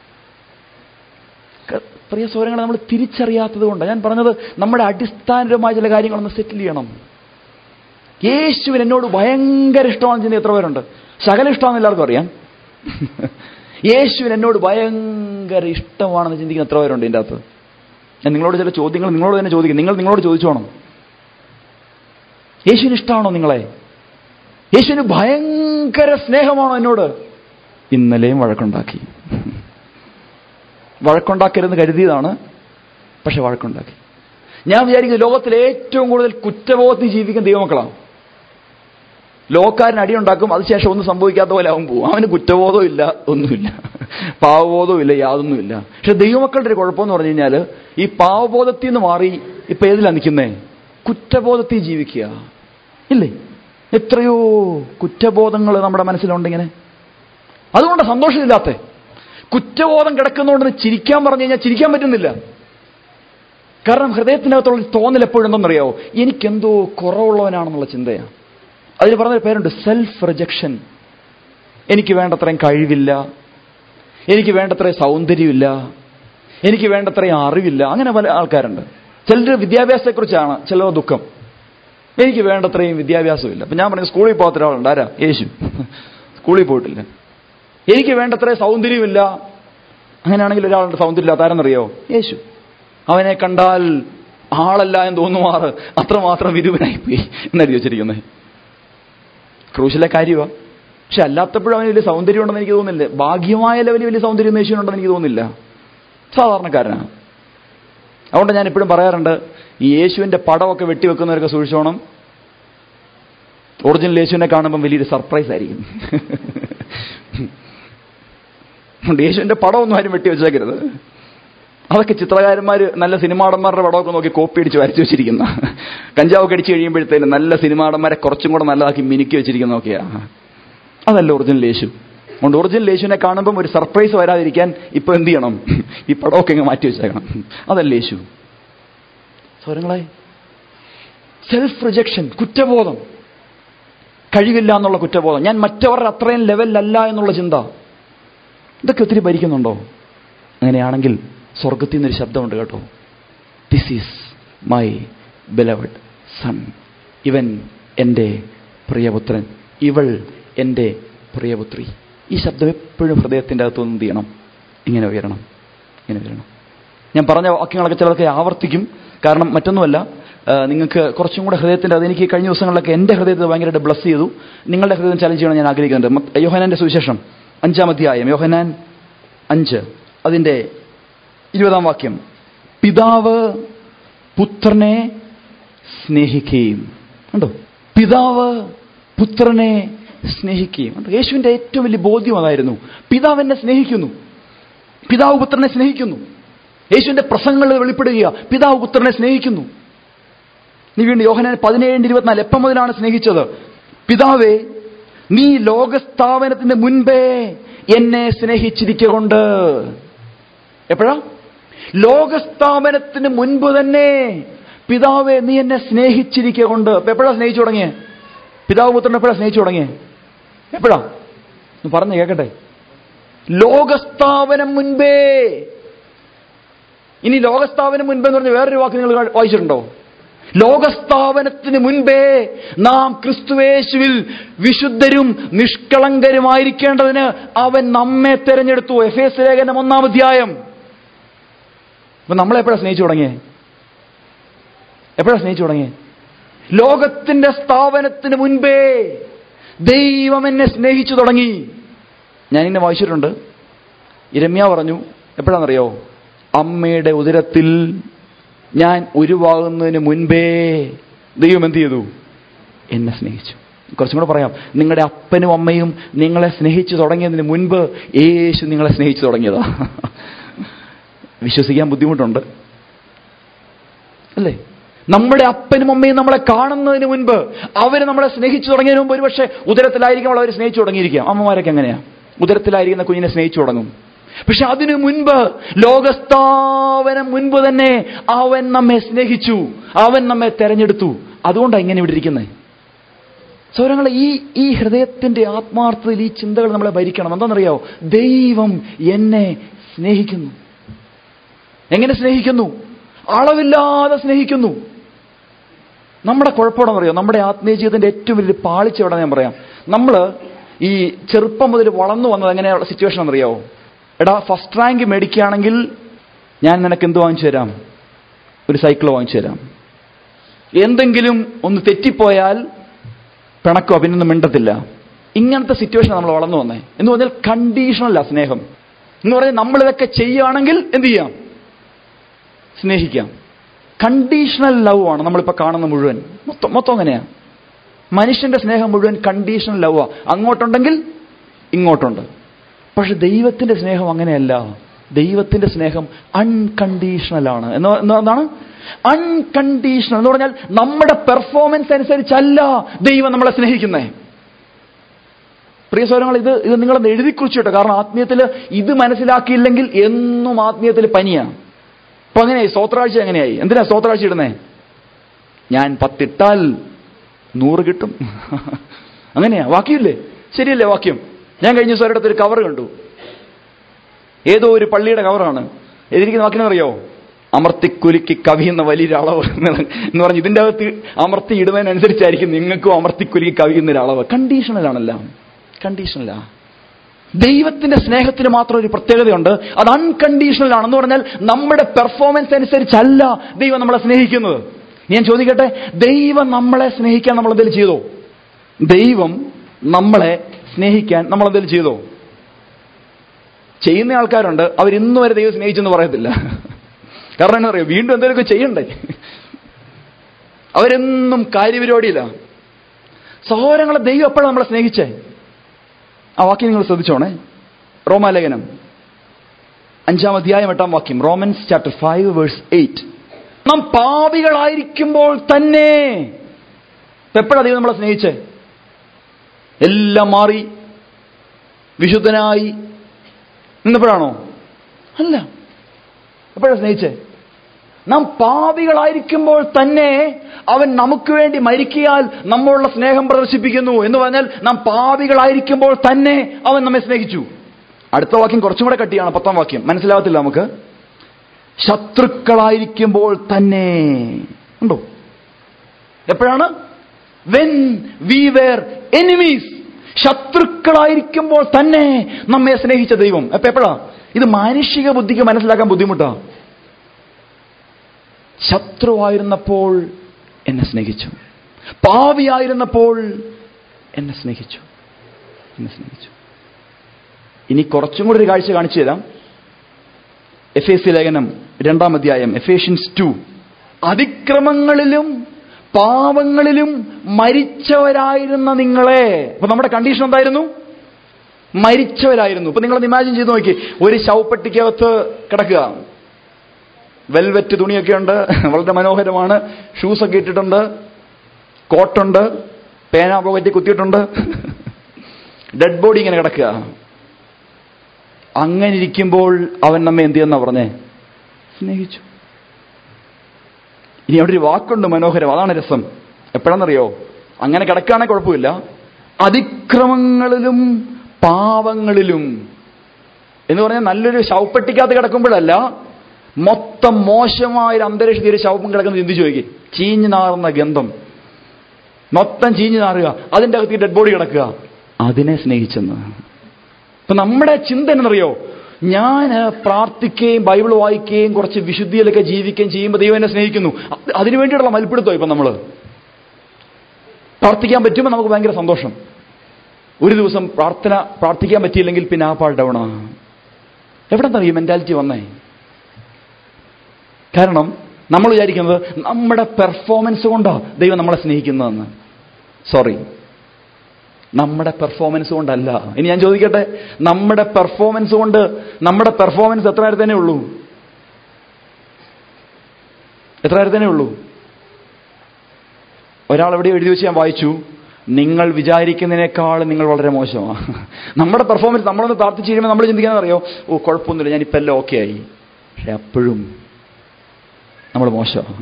S1: ക- പ്രിയ സൗരങ്ങളെ നമ്മൾ തിരിച്ചറിയാത്തത് കൊണ്ട് ഞാൻ പറഞ്ഞത് നമ്മുടെ അടിസ്ഥാനപരമായ ചില കാര്യങ്ങളൊന്ന് സെറ്റിൽ ചെയ്യണം യേശുവിന് എന്നോട് ഭയങ്കര ഇഷ്ടമാണെന്ന് ചിന്ത എത്ര പേരുണ്ട് ശകല ഇഷ്ടമാണെന്ന് എല്ലാവർക്കും അറിയാം യേശുവിന് എന്നോട് ഭയങ്കര ഇഷ്ടമാണെന്ന് ചിന്തിക്കുന്ന എത്ര പേരുണ്ട് ഇതിൻ്റെ അകത്ത് ഞാൻ നിങ്ങളോട് ചില ചോദ്യങ്ങൾ നിങ്ങളോട് തന്നെ ചോദിക്കും നിങ്ങൾ നിങ്ങളോട് ചോദിച്ചോണം യേശുവിന് ഇഷ്ടമാണോ നിങ്ങളെ യേശുവിന് ഭയങ്കര സ്നേഹമാണോ എന്നോട് ഇന്നലെയും വഴക്കുണ്ടാക്കി വഴക്കുണ്ടാക്കരുതെന്ന് കരുതിയതാണ് പക്ഷെ വഴക്കുണ്ടാക്കി ഞാൻ വിചാരിക്കുന്നത് ലോകത്തിലെ ഏറ്റവും കൂടുതൽ കുറ്റബോധത്തിൽ ജീവിക്കുന്ന ദൈവമക്കളാണ് ലോകക്കാരൻ അടിയുണ്ടാക്കും അതിനുശേഷം ഒന്നും സംഭവിക്കാത്ത പോലെ അവൻ പോകും അവന് കുറ്റബോധവും ഇല്ല ഒന്നുമില്ല പാവബോധവും ഇല്ല യാതൊന്നുമില്ല പക്ഷെ ദൈവമക്കളുടെ ഒരു കുഴപ്പമെന്ന് പറഞ്ഞു കഴിഞ്ഞാൽ ഈ പാവബോധത്തിൽ നിന്ന് മാറി ഇപ്പൊ ഏതിലാ നിൽക്കുന്നേ കുറ്റബോധത്തിൽ ജീവിക്കുക ഇല്ലേ എത്രയോ കുറ്റബോധങ്ങൾ നമ്മുടെ മനസ്സിലുണ്ടിങ്ങനെ അതുകൊണ്ട് സന്തോഷമില്ലാത്ത കുറ്റബോധം കിടക്കുന്നതുകൊണ്ട് ചിരിക്കാൻ പറഞ്ഞു കഴിഞ്ഞാൽ ചിരിക്കാൻ പറ്റുന്നില്ല കാരണം ഹൃദയത്തിനകത്തുള്ള ഒരു തോന്നൽ എപ്പോഴും എന്തെന്നറിയാവോ എനിക്കെന്തോ കുറവുള്ളവനാണെന്നുള്ള ചിന്തയാണ് അതിന് പറഞ്ഞൊരു പേരുണ്ട് സെൽഫ് റിജക്ഷൻ എനിക്ക് വേണ്ടത്രയും കഴിവില്ല എനിക്ക് വേണ്ടത്രയും സൗന്ദര്യമില്ല എനിക്ക് വേണ്ടത്രയും അറിവില്ല അങ്ങനെ പല ആൾക്കാരുണ്ട് ചിലർ വിദ്യാഭ്യാസത്തെക്കുറിച്ചാണ് ചിലർ ദുഃഖം എനിക്ക് വേണ്ടത്രയും വിദ്യാഭ്യാസമില്ല അപ്പം ഞാൻ പറഞ്ഞു സ്കൂളിൽ പോകാത്ത ഒരാളുണ്ട് ആരാ യേശു സ്കൂളിൽ പോയിട്ടില്ല എനിക്ക് വേണ്ടത്രയും സൗന്ദര്യമില്ല അങ്ങനെയാണെങ്കിൽ ഒരാളുടെ സൗന്ദര്യമില്ലാത്ത ആരെന്നറിയോ യേശു അവനെ കണ്ടാൽ ആളല്ല എന്ന് തോന്നുമാറ് അത്രമാത്രം വിരുവനായിപ്പോയി എന്നെഴുതി വെച്ചിരിക്കുന്നത് ക്രൂശിലെ കാര്യമാണ് പക്ഷെ അല്ലാത്തപ്പോഴും അവന് വലിയ സൗന്ദര്യം ഉണ്ടെന്ന് എനിക്ക് തോന്നുന്നില്ല ഭാഗ്യമായ ലെവലിൽ വലിയ സൗന്ദര്യം യേശുവിനുണ്ടെന്ന് എനിക്ക് തോന്നുന്നില്ല സാധാരണക്കാരനാണ് അതുകൊണ്ട് ഞാൻ എപ്പോഴും പറയാറുണ്ട് ഈ യേശുവിന്റെ പടമൊക്കെ വെട്ടിവെക്കുന്നവരൊക്കെ സൂക്ഷിച്ചോണം ഒറിജിനൽ യേശുവിനെ കാണുമ്പം വലിയൊരു സർപ്രൈസ് ആയിരിക്കും അതുകൊണ്ട് യേശുവിന്റെ പടമൊന്നും ആരും വെട്ടി വെച്ചേക്കരുത് അതൊക്കെ ചിത്രകാരന്മാർ നല്ല സിനിമാടന്മാരുടെ പടമൊക്കെ നോക്കി കോപ്പി അടിച്ച് വരച്ചു വെച്ചിരിക്കുന്ന കഞ്ചാവൊക്കെ അടിച്ച് കഴിയുമ്പോഴത്തേനും നല്ല സിനിമാടന്മാരെ കുറച്ചും കൂടെ നല്ലതാക്കി മിനുക്കി വെച്ചിരിക്കുന്നതൊക്കെയാ അതല്ല ഒറിജിനൽ യേശു അതുകൊണ്ട് ഒറിജിനൽ യേശുവിനെ കാണുമ്പം ഒരു സർപ്രൈസ് വരാതിരിക്കാൻ ഇപ്പൊ എന്ത് ചെയ്യണം ഈ പടമൊക്കെ ഇങ്ങ് മാറ്റി വെച്ചേക്കണം അതല്ല യേശു സ്വരങ്ങളെ സെൽഫ് റിജക്ഷൻ കുറ്റബോധം കഴിവില്ല എന്നുള്ള കുറ്റബോധം ഞാൻ മറ്റവരുടെ അത്രയും ലെവലിലല്ല എന്നുള്ള ചിന്ത ഇതൊക്കെ ഒത്തിരി ഭരിക്കുന്നുണ്ടോ അങ്ങനെയാണെങ്കിൽ സ്വർഗത്തിൽ നിന്നൊരു ശബ്ദമുണ്ട് കേട്ടോ this is my beloved son ഇവൻ എൻ്റെ പ്രിയപുത്രൻ ഇവൾ എൻ്റെ പ്രിയപുത്രി ഈ ശബ്ദം എപ്പോഴും ഹൃദയത്തിൻ്റെ അകത്തുനിന്ന് എന്ത് ചെയ്യണം ഇങ്ങനെ ഉയരണം ഇങ്ങനെ ഉയരണം ഞാൻ പറഞ്ഞ വാക്യങ്ങളൊക്കെ ചിലതൊക്കെ ആവർത്തിക്കും കാരണം മറ്റൊന്നുമല്ല ആ, നിങ്ങൾക്ക് കുറച്ചും കൂടെ ഹൃദയത്തിൻ്റെ അത് എനിക്ക് കഴിഞ്ഞ ദിവസങ്ങളിലൊക്കെ എൻ്റെ ഹൃദയത്തെ ഭയങ്കരമായിട്ട് ബ്ലസ് ചെയ്തു നിങ്ങളുടെ ഹൃദയം ചലഞ്ച് ചെയ്യണം ഞാൻ ആഗ്രഹിക്കുന്നുണ്ട് മത്ത് യോഹനാന്റെ സുവിശേഷം അഞ്ചാം അധ്യായം യോഹനാൻ അഞ്ച് അതിൻ്റെ ഇരുപതാം വാക്യം പിതാവ് പുത്രനെ സ്നേഹിക്കുകയും കണ്ടോ പിതാവ് പുത്രനെ സ്നേഹിക്കുകയും കണ്ടോ യേശുവിന്റെ ഏറ്റവും വലിയ ബോധ്യം അതായിരുന്നു പിതാവ് എന്നെ സ്നേഹിക്കുന്നു പിതാവ് പുത്രനെ സ്നേഹിക്കുന്നു യേശുവിന്റെ പ്രസംഗങ്ങളിൽ വെളിപ്പെടുക പിതാവ് പുത്രനെ സ്നേഹിക്കുന്നു നീ വീണ്ടും യോഹനാൻ പതിനേഴിന്റെ ഇരുപത്തിനാല് എപ്പം മുതലാണ് സ്നേഹിച്ചത് പിതാവേ നീ ലോകസ്ഥാപനത്തിന് മുൻപേ എന്നെ സ്നേഹിച്ചിരിക്കൊണ്ട് എപ്പോഴാ ലോകസ്ഥാപനത്തിന് മുൻപ് തന്നെ പിതാവെ നീ എന്നെ സ്നേഹിച്ചിരിക്കൊണ്ട് എപ്പോഴാ സ്നേഹിച്ചു തുടങ്ങിയേ പിതാവ് പുത്രൻ എപ്പോഴാ സ്നേഹിച്ചു തുടങ്ങിയേ എപ്പോഴാ ഒന്ന് പറഞ്ഞു കേക്കട്ടെ ലോകസ്ഥാപനം മുൻപേ ഇനി ലോകസ്ഥാപനം മുൻപേ എന്ന് പറഞ്ഞ വേറൊരു വാക്ക് നിങ്ങൾ വായിച്ചിട്ടുണ്ടോ ലോകസ്ഥാപനത്തിന് മുൻപേ നാം ക്രിസ്തുവേശുവിൽ വിശുദ്ധരും നിഷ്കളങ്കരുമായിരിക്കേണ്ടതിന് അവൻ നമ്മെ തെരഞ്ഞെടുത്തു എഫ് എസ് ലേഖനം ഒന്നാം അധ്യായം അപ്പൊ നമ്മളെ എപ്പോഴാ സ്നേഹിച്ചു തുടങ്ങിയേ എപ്പോഴാ സ്നേഹിച്ചു തുടങ്ങിയേ ലോകത്തിന്റെ സ്ഥാപനത്തിന് മുൻപേ ദൈവം എന്നെ സ്നേഹിച്ചു തുടങ്ങി ഞാൻ ഇന്നെ വായിച്ചിട്ടുണ്ട് ഇരമ്യ പറഞ്ഞു എപ്പോഴാണെന്നറിയോ അമ്മയുടെ ഉദരത്തിൽ ഞാൻ ഉരുവാകുന്നതിന് മുൻപേ ദൈവം എന്ത് ചെയ്തു എന്നെ സ്നേഹിച്ചു കുറച്ചും കൂടെ പറയാം നിങ്ങളുടെ അപ്പനും അമ്മയും നിങ്ങളെ സ്നേഹിച്ചു തുടങ്ങിയതിന് മുൻപ് യേശു നിങ്ങളെ സ്നേഹിച്ചു തുടങ്ങിയതാ വിശ്വസിക്കാൻ ബുദ്ധിമുട്ടുണ്ട് അല്ലേ നമ്മുടെ അപ്പനും അമ്മയും നമ്മളെ കാണുന്നതിന് മുൻപ് അവർ നമ്മളെ സ്നേഹിച്ചു തുടങ്ങിയതിന് മുമ്പ് ഒരുപക്ഷെ ഉദരത്തിലായിരിക്കും അവർ സ്നേഹിച്ചു തുടങ്ങിയിരിക്കാം അമ്മമാരൊക്കെ എങ്ങനെയാ ഉദരത്തിലായിരിക്കുന്ന കുഞ്ഞിനെ സ്നേഹിച്ചു തുടങ്ങും പക്ഷെ അതിനു മുൻപ് ലോകസ്ഥാപനം മുൻപ് തന്നെ അവൻ നമ്മെ സ്നേഹിച്ചു അവൻ നമ്മെ തെരഞ്ഞെടുത്തു അതുകൊണ്ടാണ് ഇങ്ങനെ ഇവിടെ ഇരിക്കുന്നത് സൗരങ്ങളെ ഈ ഈ ഹൃദയത്തിന്റെ ആത്മാർത്ഥതയിൽ ഈ ചിന്തകൾ നമ്മളെ ഭരിക്കണം എന്താണെന്നറിയാവോ ദൈവം എന്നെ സ്നേഹിക്കുന്നു എങ്ങനെ സ്നേഹിക്കുന്നു അളവില്ലാതെ സ്നേഹിക്കുന്നു നമ്മുടെ കുഴപ്പമാണെന്നറിയോ നമ്മുടെ ആത്മീയ ജീവിതത്തിന്റെ ഏറ്റവും വലിയ പാളിച്ച എവിടെ ഞാൻ പറയാം നമ്മൾ ഈ ചെറുപ്പം മുതൽ വളർന്നു വന്നത് എങ്ങനെയുള്ള സിറ്റുവേഷൻ എന്നറിയാവോ എടാ ഫസ്റ്റ് റാങ്ക് മേടിക്കുകയാണെങ്കിൽ ഞാൻ നിനക്ക് എന്ത് വാങ്ങിച്ചു തരാം ഒരു സൈക്കിൾ വാങ്ങിച്ചു തരാം എന്തെങ്കിലും ഒന്ന് തെറ്റിപ്പോയാൽ പിണക്കോ പിന്നൊന്നും മിണ്ടത്തില്ല ഇങ്ങനത്തെ സിറ്റുവേഷൻ നമ്മൾ വളർന്നു വന്നേ എന്ന് പറഞ്ഞാൽ കണ്ടീഷണല്ല സ്നേഹം എന്ന് പറഞ്ഞാൽ നമ്മളിതൊക്കെ ചെയ്യുകയാണെങ്കിൽ എന്ത് ചെയ്യാം സ്നേഹിക്കാം കണ്ടീഷണൽ ലവ് ആണ് നമ്മളിപ്പോൾ കാണുന്ന മുഴുവൻ മൊത്തം മൊത്തം അങ്ങനെയാ മനുഷ്യന്റെ സ്നേഹം മുഴുവൻ കണ്ടീഷണൽ ലവ് ആ അങ്ങോട്ടുണ്ടെങ്കിൽ ഇങ്ങോട്ടുണ്ട് പക്ഷെ ദൈവത്തിന്റെ സ്നേഹം അങ്ങനെയല്ല ദൈവത്തിന്റെ സ്നേഹം അൺകണ്ടീഷണൽ ആണ് എന്ന് എന്താണ് അൺകണ്ടീഷണൽ എന്ന് പറഞ്ഞാൽ നമ്മുടെ പെർഫോമൻസ് അനുസരിച്ചല്ല ദൈവം നമ്മളെ സ്നേഹിക്കുന്നേ പ്രിയ സൗരങ്ങൾ ഇത് ഇത് നിങ്ങളൊന്ന് എഴുതി കുറിച്ചിട്ടോ കാരണം ആത്മീയത്തിൽ ഇത് മനസ്സിലാക്കിയില്ലെങ്കിൽ എന്നും ആത്മീയത്തിൽ പനിയാണ് അപ്പൊ അങ്ങനെയായി സ്തോത്രാഴ്ച എങ്ങനെയായി എന്തിനാ സ്തോത്രാഴ്ച ഇടുന്നേ ഞാൻ പത്തിട്ടാൽ നൂറ് കിട്ടും അങ്ങനെയാ വാക്യമില്ലേ ശരിയല്ലേ വാക്യം ഞാൻ കഴിഞ്ഞ ദിവസം ഒരിടത്ത് ഒരു കവർ കണ്ടു ഏതോ ഒരു പള്ളിയുടെ കവറാണ് എഴുതിയിരിക്കുന്ന വാക്കിനെ അറിയോ അമർത്തിക്കുലുക്കി കവിയുന്ന വലിയൊരു അളവ് എന്ന് പറഞ്ഞ് ഇതിന്റെ അകത്ത് അമർത്തി ഇടുന്നതിനനുസരിച്ചായിരിക്കും നിങ്ങൾക്കും അമർത്തിക്കുലുക്കി കവിയുന്ന ഒരു അളവ് കണ്ടീഷണലാണല്ല കണ്ടീഷണലാ ദൈവത്തിന്റെ സ്നേഹത്തിന് മാത്രം ഒരു പ്രത്യേകതയുണ്ട് അത് അൺകണ്ടീഷണൽ ആണെന്ന് പറഞ്ഞാൽ നമ്മുടെ പെർഫോമൻസ് അനുസരിച്ചല്ല ദൈവം നമ്മളെ സ്നേഹിക്കുന്നത് ഞാൻ ചോദിക്കട്ടെ ദൈവം നമ്മളെ സ്നേഹിക്കാൻ നമ്മൾ എന്തെങ്കിലും ചെയ്തോ ദൈവം നമ്മളെ സ്നേഹിക്കാൻ നമ്മൾ എന്തെങ്കിലും ചെയ്തോ ചെയ്യുന്ന ആൾക്കാരുണ്ട് അവർ ഇന്നു വരെ ദൈവം സ്നേഹിച്ചെന്ന് പറയത്തില്ല കാരണം എന്താ പറയുക വീണ്ടും എന്തെങ്കിലുമൊക്കെ ചെയ്യണ്ടേ അവരെന്നും കാര്യപരിപാടിയില്ല സഹോദരങ്ങളെ ദൈവം എപ്പോഴാണ് നമ്മളെ സ്നേഹിച്ചേ ആ വാക്യം നിങ്ങൾ ശ്രദ്ധിച്ചോണേ റോമാലേഖനം അഞ്ചാം അധ്യായം എട്ടാം വാക്യം Romans chapter five verse eight നാം പാപികളായിരിക്കുമ്പോൾ തന്നെ എപ്പോഴാണ് ദൈവം നമ്മളെ സ്നേഹിച്ചേ എല്ലാം മാറി വിശുദ്ധനായി ഇന്നപ്പോഴാണോ അല്ല എപ്പോഴാണ് സ്നേഹിച്ചേ നാം പാപികളായിരിക്കുമ്പോൾ തന്നെ അവൻ നമുക്ക് വേണ്ടി മരിക്കിയാൽ നമ്മളുള്ള സ്നേഹം പ്രദർശിപ്പിക്കുന്നു എന്ന് പറഞ്ഞാൽ നാം പാപികളായിരിക്കുമ്പോൾ തന്നെ അവൻ നമ്മെ സ്നേഹിച്ചു അടുത്ത വാക്യം കുറച്ചും കൂടെ കട്ടിയാണ് പത്താം വാക്യം മനസ്സിലാവത്തില്ല നമുക്ക് ശത്രുക്കളായിരിക്കുമ്പോൾ തന്നെ ഉണ്ടോ എപ്പോഴാണ് വെൻ വി വേർ എനിമീസ് ശത്രുക്കളായിരിക്കുമ്പോൾ തന്നെ നമ്മെ സ്നേഹിച്ച ദൈവം അപ്പൊ എപ്പോഴാ ഇത് മാനുഷിക ബുദ്ധിക്ക് മനസ്സിലാക്കാൻ ബുദ്ധിമുട്ടാ ശത്രുവായിരുന്നപ്പോൾ എന്നെ സ്നേഹിച്ചു പാവിയായിരുന്നപ്പോൾ എന്നെ സ്നേഹിച്ചു എന്നെ സ്നേഹിച്ചു ഇനി കുറച്ചും കൂടി ഒരു കാഴ്ച കാണിച്ചു തരാം എഫ് എ സി ലേഖനം രണ്ടാം അധ്യായം എഫേഷ്യൻസ് ടു അതിക്രമങ്ങളിലും പാവങ്ങളിലും മരിച്ചവരായിരുന്ന നിങ്ങളെ അപ്പൊ നമ്മുടെ കണ്ടീഷൻ എന്തായിരുന്നു മരിച്ചവരായിരുന്നു ഇപ്പൊ നിങ്ങളത് ഇമാജിൻ ചെയ്ത് നോക്കി ഒരു ശവപ്പെട്ടിക്കകത്ത് കിടക്കുക വെൽവെറ്റ് തുണിയൊക്കെ ഉണ്ട് വളരെ മനോഹരമാണ് ഷൂസൊക്കെ ഇട്ടിട്ടുണ്ട് കോട്ടുണ്ട് പേന പോകറ്റി കുത്തിയിട്ടുണ്ട് ഡെഡ് ബോഡി ഇങ്ങനെ കിടക്കുക അങ്ങനെ ഇരിക്കുമ്പോൾ അവൻ നമ്മെ എന്ത് ചെയ്യുന്ന പറഞ്ഞേ സ്നേഹിച്ചു ഇനി അവിടെ ഒരു വാക്കുണ്ട് മനോഹരം അതാണ് രസം എപ്പോഴാണെന്നറിയോ അങ്ങനെ കിടക്കുകയാണെങ്കിൽ കുഴപ്പമില്ല അതിക്രമങ്ങളിലും പാവങ്ങളിലും എന്ന് പറഞ്ഞാൽ നല്ലൊരു ശവപ്പെട്ടിക്കകത്ത് കിടക്കുമ്പോഴല്ല മൊത്തം മോശമായ ഒരു അന്തരീക്ഷത്തിൽ ഒരു ശവം കിടക്കുന്നത് ചിന്തിച്ചു നോക്കി ചീഞ്ഞു നാറുന്ന ഗന്ധം മൊത്തം ചീഞ്ഞു നാറുക അതിൻ്റെ അകത്ത് ഡെഡ് ബോഡി കിടക്കുക അതിനെ സ്നേഹിച്ചെന്ന് അപ്പൊ നമ്മുടെ ചിന്ത എന്നറിയോ ഞാൻ പ്രാർത്ഥിക്കുകയും ബൈബിൾ വായിക്കുകയും കുറച്ച് വിശുദ്ധിയിലൊക്കെ ജീവിക്കുകയും ചെയ്യുമ്പോൾ ദൈവം എന്നെ സ്നേഹിക്കുന്നു അതിനു വേണ്ടിയിട്ടുള്ള മൽപ്പിടുത്തോ ഇപ്പൊ നമ്മൾ പ്രാർത്ഥിക്കാൻ പറ്റുമ്പോൾ നമുക്ക് ഭയങ്കര സന്തോഷം ഒരു ദിവസം പ്രാർത്ഥന പ്രാർത്ഥിക്കാൻ പറ്റിയില്ലെങ്കിൽ പിന്നെ ആ പാട് ഡൗണാ എവിടെ നിന്നാണ് ഈ മെന്റാലിറ്റി വന്നേ കാരണം നമ്മൾ വിചാരിക്കുന്നത് നമ്മുടെ പെർഫോമൻസ് കൊണ്ടാ ദൈവം നമ്മളെ സ്നേഹിക്കുന്നതെന്ന് സോറി നമ്മുടെ പെർഫോമൻസ് കൊണ്ടല്ല ഇനി ഞാൻ ചോദിക്കട്ടെ നമ്മുടെ പെർഫോമൻസ് കൊണ്ട് നമ്മുടെ പെർഫോമൻസ് എത്ര നേരത്തേനേ ഉള്ളൂ എത്ര നേരത്തേനേ ഉള്ളൂ ഒരാൾ എവിടെ എഴുതി വെച്ച് ഞാൻ വായിച്ചു നിങ്ങൾ വിചാരിക്കുന്നതിനേക്കാൾ നിങ്ങൾ വളരെ മോശമാണ് നമ്മുടെ പെർഫോമൻസ് നമ്മളൊന്ന് പ്രാർത്ഥിച്ച് കഴിയുമ്പോൾ നമ്മൾ ചിന്തിക്കാൻ അറിയോ ഓ കുഴപ്പമൊന്നുമില്ല ഞാനിപ്പോൾ എല്ലാം ഓക്കെ ആയി പക്ഷെ അപ്പോഴും നമ്മൾ മോശമാണ്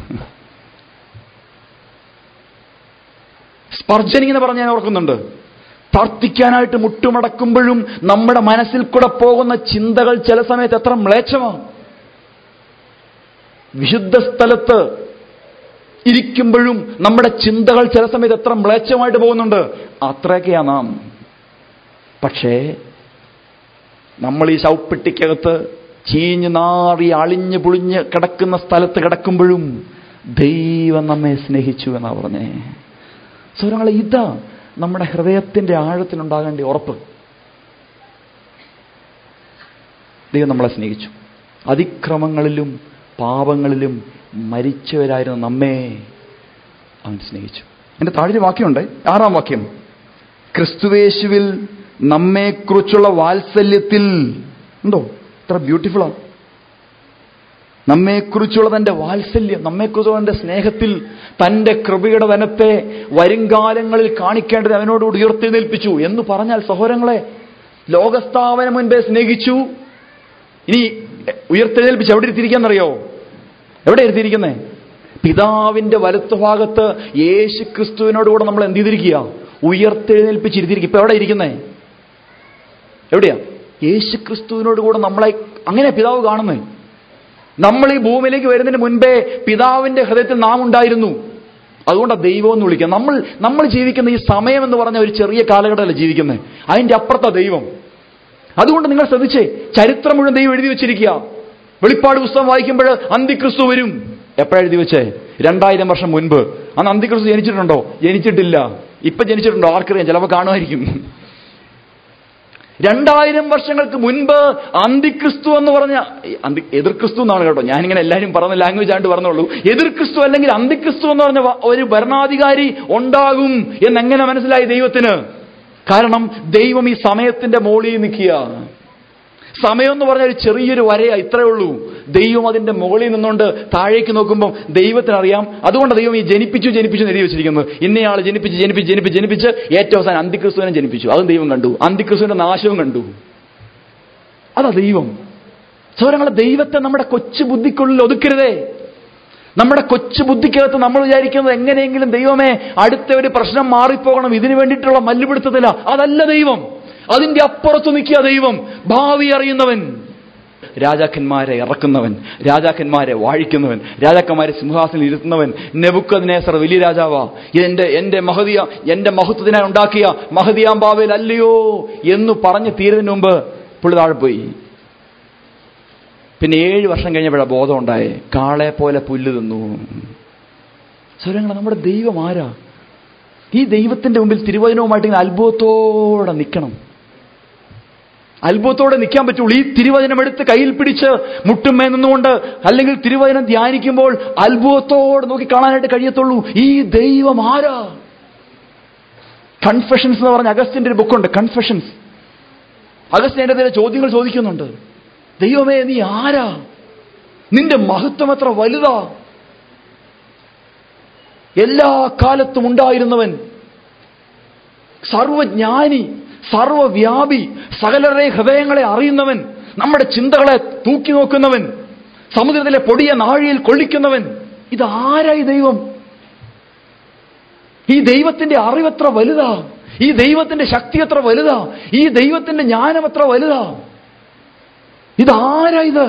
S1: സ്പർജനി എന്ന് പറഞ്ഞ് ഞാൻ ഓർക്കുന്നുണ്ട് പ്രാർത്ഥിക്കാനായിട്ട് മുട്ടുമടക്കുമ്പോഴും നമ്മുടെ മനസ്സിൽ കൂടെ പോകുന്ന ചിന്തകൾ ചില സമയത്ത് എത്ര മ്ലേച്ഛമാണ് വിശുദ്ധ സ്ഥലത്ത് ഇരിക്കുമ്പോഴും നമ്മുടെ ചിന്തകൾ ചില സമയത്ത് എത്ര മ്ലേച്ഛമായിട്ട് പോകുന്നുണ്ട് അത്രയൊക്കെയാ നാം പക്ഷേ നമ്മൾ ഈ ശവപ്പെട്ടിക്കകത്ത് ചീഞ്ഞ് നാറി അളിഞ്ഞ് പുളിഞ്ഞ് കിടക്കുന്ന സ്ഥലത്ത് കിടക്കുമ്പോഴും ദൈവം നമ്മെ സ്നേഹിച്ചു എന്നാ പറഞ്ഞേ സ്വരങ്ങളെ ഇതാ നമ്മുടെ ഹൃദയത്തിന്റെ ആഴത്തിലുണ്ടാകേണ്ട ഉറപ്പ് ദൈവം നമ്മളെ സ്നേഹിച്ചു അതിക്രമങ്ങളിലും പാപങ്ങളിലും മരിച്ചവരായിരുന്ന നമ്മെ അവൻ സ്നേഹിച്ചു എന്റെ താഴെ വാക്യമുണ്ട് ആറാം വാക്യം ക്രിസ്തുവേശുവിൽ നമ്മെക്കുറിച്ചുള്ള വാത്സല്യത്തിൽ ഉണ്ടോ ഇത്ര ബ്യൂട്ടിഫുള്ളാണ് നമ്മെക്കുറിച്ചുള്ള തന്റെ വാത്സല്യം നമ്മെക്കുറിച്ചുള്ള തന്റെ സ്നേഹത്തിൽ തന്റെ കൃപയുടെ വനത്തെ വരുംകാലങ്ങളിൽ കാണിക്കേണ്ടത് അവനോടുകൂടി ഉയർത്തെഴുന്നേൽപ്പിച്ചു എന്ന് പറഞ്ഞാൽ സഹോദരങ്ങളെ ലോകസ്ഥാപനം മുൻപേ സ്നേഹിച്ചു ഇനി ഉയർത്തെഴുന്നേൽപ്പിച്ച് എവിടെ ഇരുത്തിയിരിക്കാന്നറിയോ എവിടെ ഇരുത്തിയിരിക്കുന്നേ പിതാവിന്റെ വലത്തുഭാഗത്ത് യേശു ക്രിസ്തുവിനോടുകൂടെ നമ്മൾ എന്ത് ചെയ്തിരിക്കുക ഉയർത്തെഴുന്നേൽപ്പിച്ചിരുത്തിയിരിക്കുക ഇപ്പൊ എവിടെ ഇരിക്കുന്നേ എവിടെയാ യേശു ക്രിസ്തുവിനോട് കൂടെ നമ്മളെ അങ്ങനെ പിതാവ് കാണുന്നേ നമ്മൾ ഈ ഭൂമിയിലേക്ക് വരുന്നതിന് മുൻപേ പിതാവിന്റെ ഹൃദയത്തിൽ നാം ഉണ്ടായിരുന്നു അതുകൊണ്ടാണ് ദൈവം എന്ന് വിളിക്കുക നമ്മൾ നമ്മൾ ജീവിക്കുന്ന ഈ സമയം എന്ന് പറഞ്ഞ ഒരു ചെറിയ കാലഘട്ടമല്ല ജീവിക്കുന്നത് അതിന്റെ അപ്പുറത്താ ദൈവം അതുകൊണ്ട് നിങ്ങൾ ശ്രദ്ധിച്ചേ ചരിത്രം മുഴുവൻ ദൈവം എഴുതി വെച്ചിരിക്കുക വെളിപ്പാട് പുസ്തകം വായിക്കുമ്പോൾ അന്തിക്രിസ്തു വരും എപ്പോഴാണ് എഴുതി വെച്ചേ രണ്ടായിരം വർഷം മുൻപ് അന്ന് അന്തിക്രിസ്തു ജനിച്ചിട്ടുണ്ടോ ജനിച്ചിട്ടില്ല ഇപ്പൊ ജനിച്ചിട്ടുണ്ടോ ആർക്കറിയാം ചിലപ്പോൾ കാണുമായിരിക്കും രണ്ടായിരം വർഷങ്ങൾക്ക് മുൻപ് അന്തിക്രിസ്തു എന്ന് പറഞ്ഞ അന്തി എതിർ ക്രിസ്തു എന്നാണ് കേട്ടോ ഞാനിങ്ങനെ എല്ലാവരും പറഞ്ഞ ലാംഗ്വേജ് ആയിട്ട് പറഞ്ഞുള്ളൂ എതിർ ക്രിസ്തു അല്ലെങ്കിൽ അന്തിക്രിസ്തു എന്ന് പറഞ്ഞ ഒരു ഭരണാധികാരി ഉണ്ടാകും എന്നെങ്ങനെ മനസ്സിലായി ദൈവത്തിന് കാരണം ദൈവം ഈ സമയത്തിന്റെ മോളിൽ നിൽക്കുക സമയം എന്ന് പറഞ്ഞ ഒരു ചെറിയൊരു വരയാ ഇത്രേ ഉള്ളൂ ദൈവം അതിന്റെ മുകളിൽ നിന്നുകൊണ്ട് താഴേക്ക് നോക്കുമ്പോൾ ദൈവത്തിനറിയാം അതുകൊണ്ട് ദൈവം ഈ ജനിപ്പിച്ചു ജനിപ്പിച്ചു എഴുതി വെച്ചിരിക്കുന്നത് ഇന്നയാൾ ജനിപ്പിച്ച് ജനിപ്പിച്ച് ജനിപ്പിച്ച് ജനിപ്പിച്ച് ഏറ്റവും അവസാനം അന്തിക്രിസ്തുവിനെ ജനിപ്പിച്ചു അതും ദൈവം കണ്ടു അന്തിക്രിസ്തുവിന്റെ നാശവും കണ്ടു അതാ ദൈവം സൗരങ്ങളെ ദൈവത്തെ നമ്മുടെ കൊച്ചു ബുദ്ധിക്കുള്ളിൽ ഒതുക്കരുതേ നമ്മുടെ കൊച്ചു ബുദ്ധിക്കകത്ത് നമ്മൾ വിചാരിക്കുന്നത് എങ്ങനെയെങ്കിലും ദൈവമേ അടുത്ത ഒരു പ്രശ്നം മാറിപ്പോകണം ഇതിനു വേണ്ടിയിട്ടുള്ള മല്ലുപിടുത്തത്തില അതല്ല ദൈവം അതിന്റെ അപ്പുറത്ത് നിൽക്കുക ദൈവം ഭാവി അറിയുന്നവൻ രാജാക്കന്മാരെ ഇറക്കുന്നവൻ രാജാക്കന്മാരെ വാഴിക്കുന്നവൻ രാജാക്കന്മാരെ സിംഹാസനം ഇരുത്തുന്നവൻ നെബുക്കദ്നേസർ വലിയ രാജാവാ എന്റെ എന്റെ മഹതിയ എന്റെ മഹത്വത്തിനായി ഉണ്ടാക്കിയ മഹതിയാം ബാവേൽ അല്ലയോ എന്ന് പറഞ്ഞ് തീരുന്നതിന് മുമ്പ് പുള്ളി താഴെ പോയി പിന്നെ ഏഴ് വർഷം കഴിഞ്ഞപ്പോഴാണ് ബോധം ഉണ്ടായേ കാളെ പോലെ പുല്ല് തിന്നു സ്വരങ്ങൾ നമ്മുടെ ദൈവം ആരാ ഈ ദൈവത്തിന്റെ മുമ്പിൽ തിരുവചനവുമായിട്ട് ഇങ്ങനെ അത്ഭുതത്തോടെ നിൽക്കണം അത്ഭുതത്തോടെ നിൽക്കാൻ പറ്റുള്ളൂ ഈ തിരുവചനം എടുത്ത് കയ്യിൽ പിടിച്ച് മുട്ടുമേ നിന്നുകൊണ്ട് അല്ലെങ്കിൽ തിരുവചനം ധ്യാനിക്കുമ്പോൾ അത്ഭുതത്തോടെ നോക്കി കാണാനായിട്ട് കഴിയത്തുള്ളൂ ഈ ദൈവം ആരാ കൺഫെഷൻസ് എന്ന് പറഞ്ഞ അഗസ്റ്റിന്റെ ഒരു ബുക്കുണ്ട് കൺഫെഷൻസ് അഗസ്റ്റിൻ എന്റെ ചോദ്യങ്ങൾ ചോദിക്കുന്നുണ്ട് ദൈവമേ നീ ആരാ നിന്റെ മഹത്വം എത്ര വലുതാ എല്ലാ കാലത്തും ഉണ്ടായിരുന്നവൻ സർവജ്ഞാനി സർവവ്യാപി സകലരുടെ ഹൃദയങ്ങളെ അറിയുന്നവൻ നമ്മുടെ ചിന്തകളെ തൂക്കി നോക്കുന്നവൻ സമുദ്രത്തിലെ പൊടിയ നാഴിയിൽ കൊള്ളിക്കുന്നവൻ ഇതാരായി ദൈവം ഈ ദൈവത്തിന്റെ അറിവെത്ര വലുതാ ഈ ദൈവത്തിന്റെ ശക്തി എത്ര വലുതാ ഈ ദൈവത്തിന്റെ ജ്ഞാനം എത്ര വലുതാ ഇതാരാ ഇത്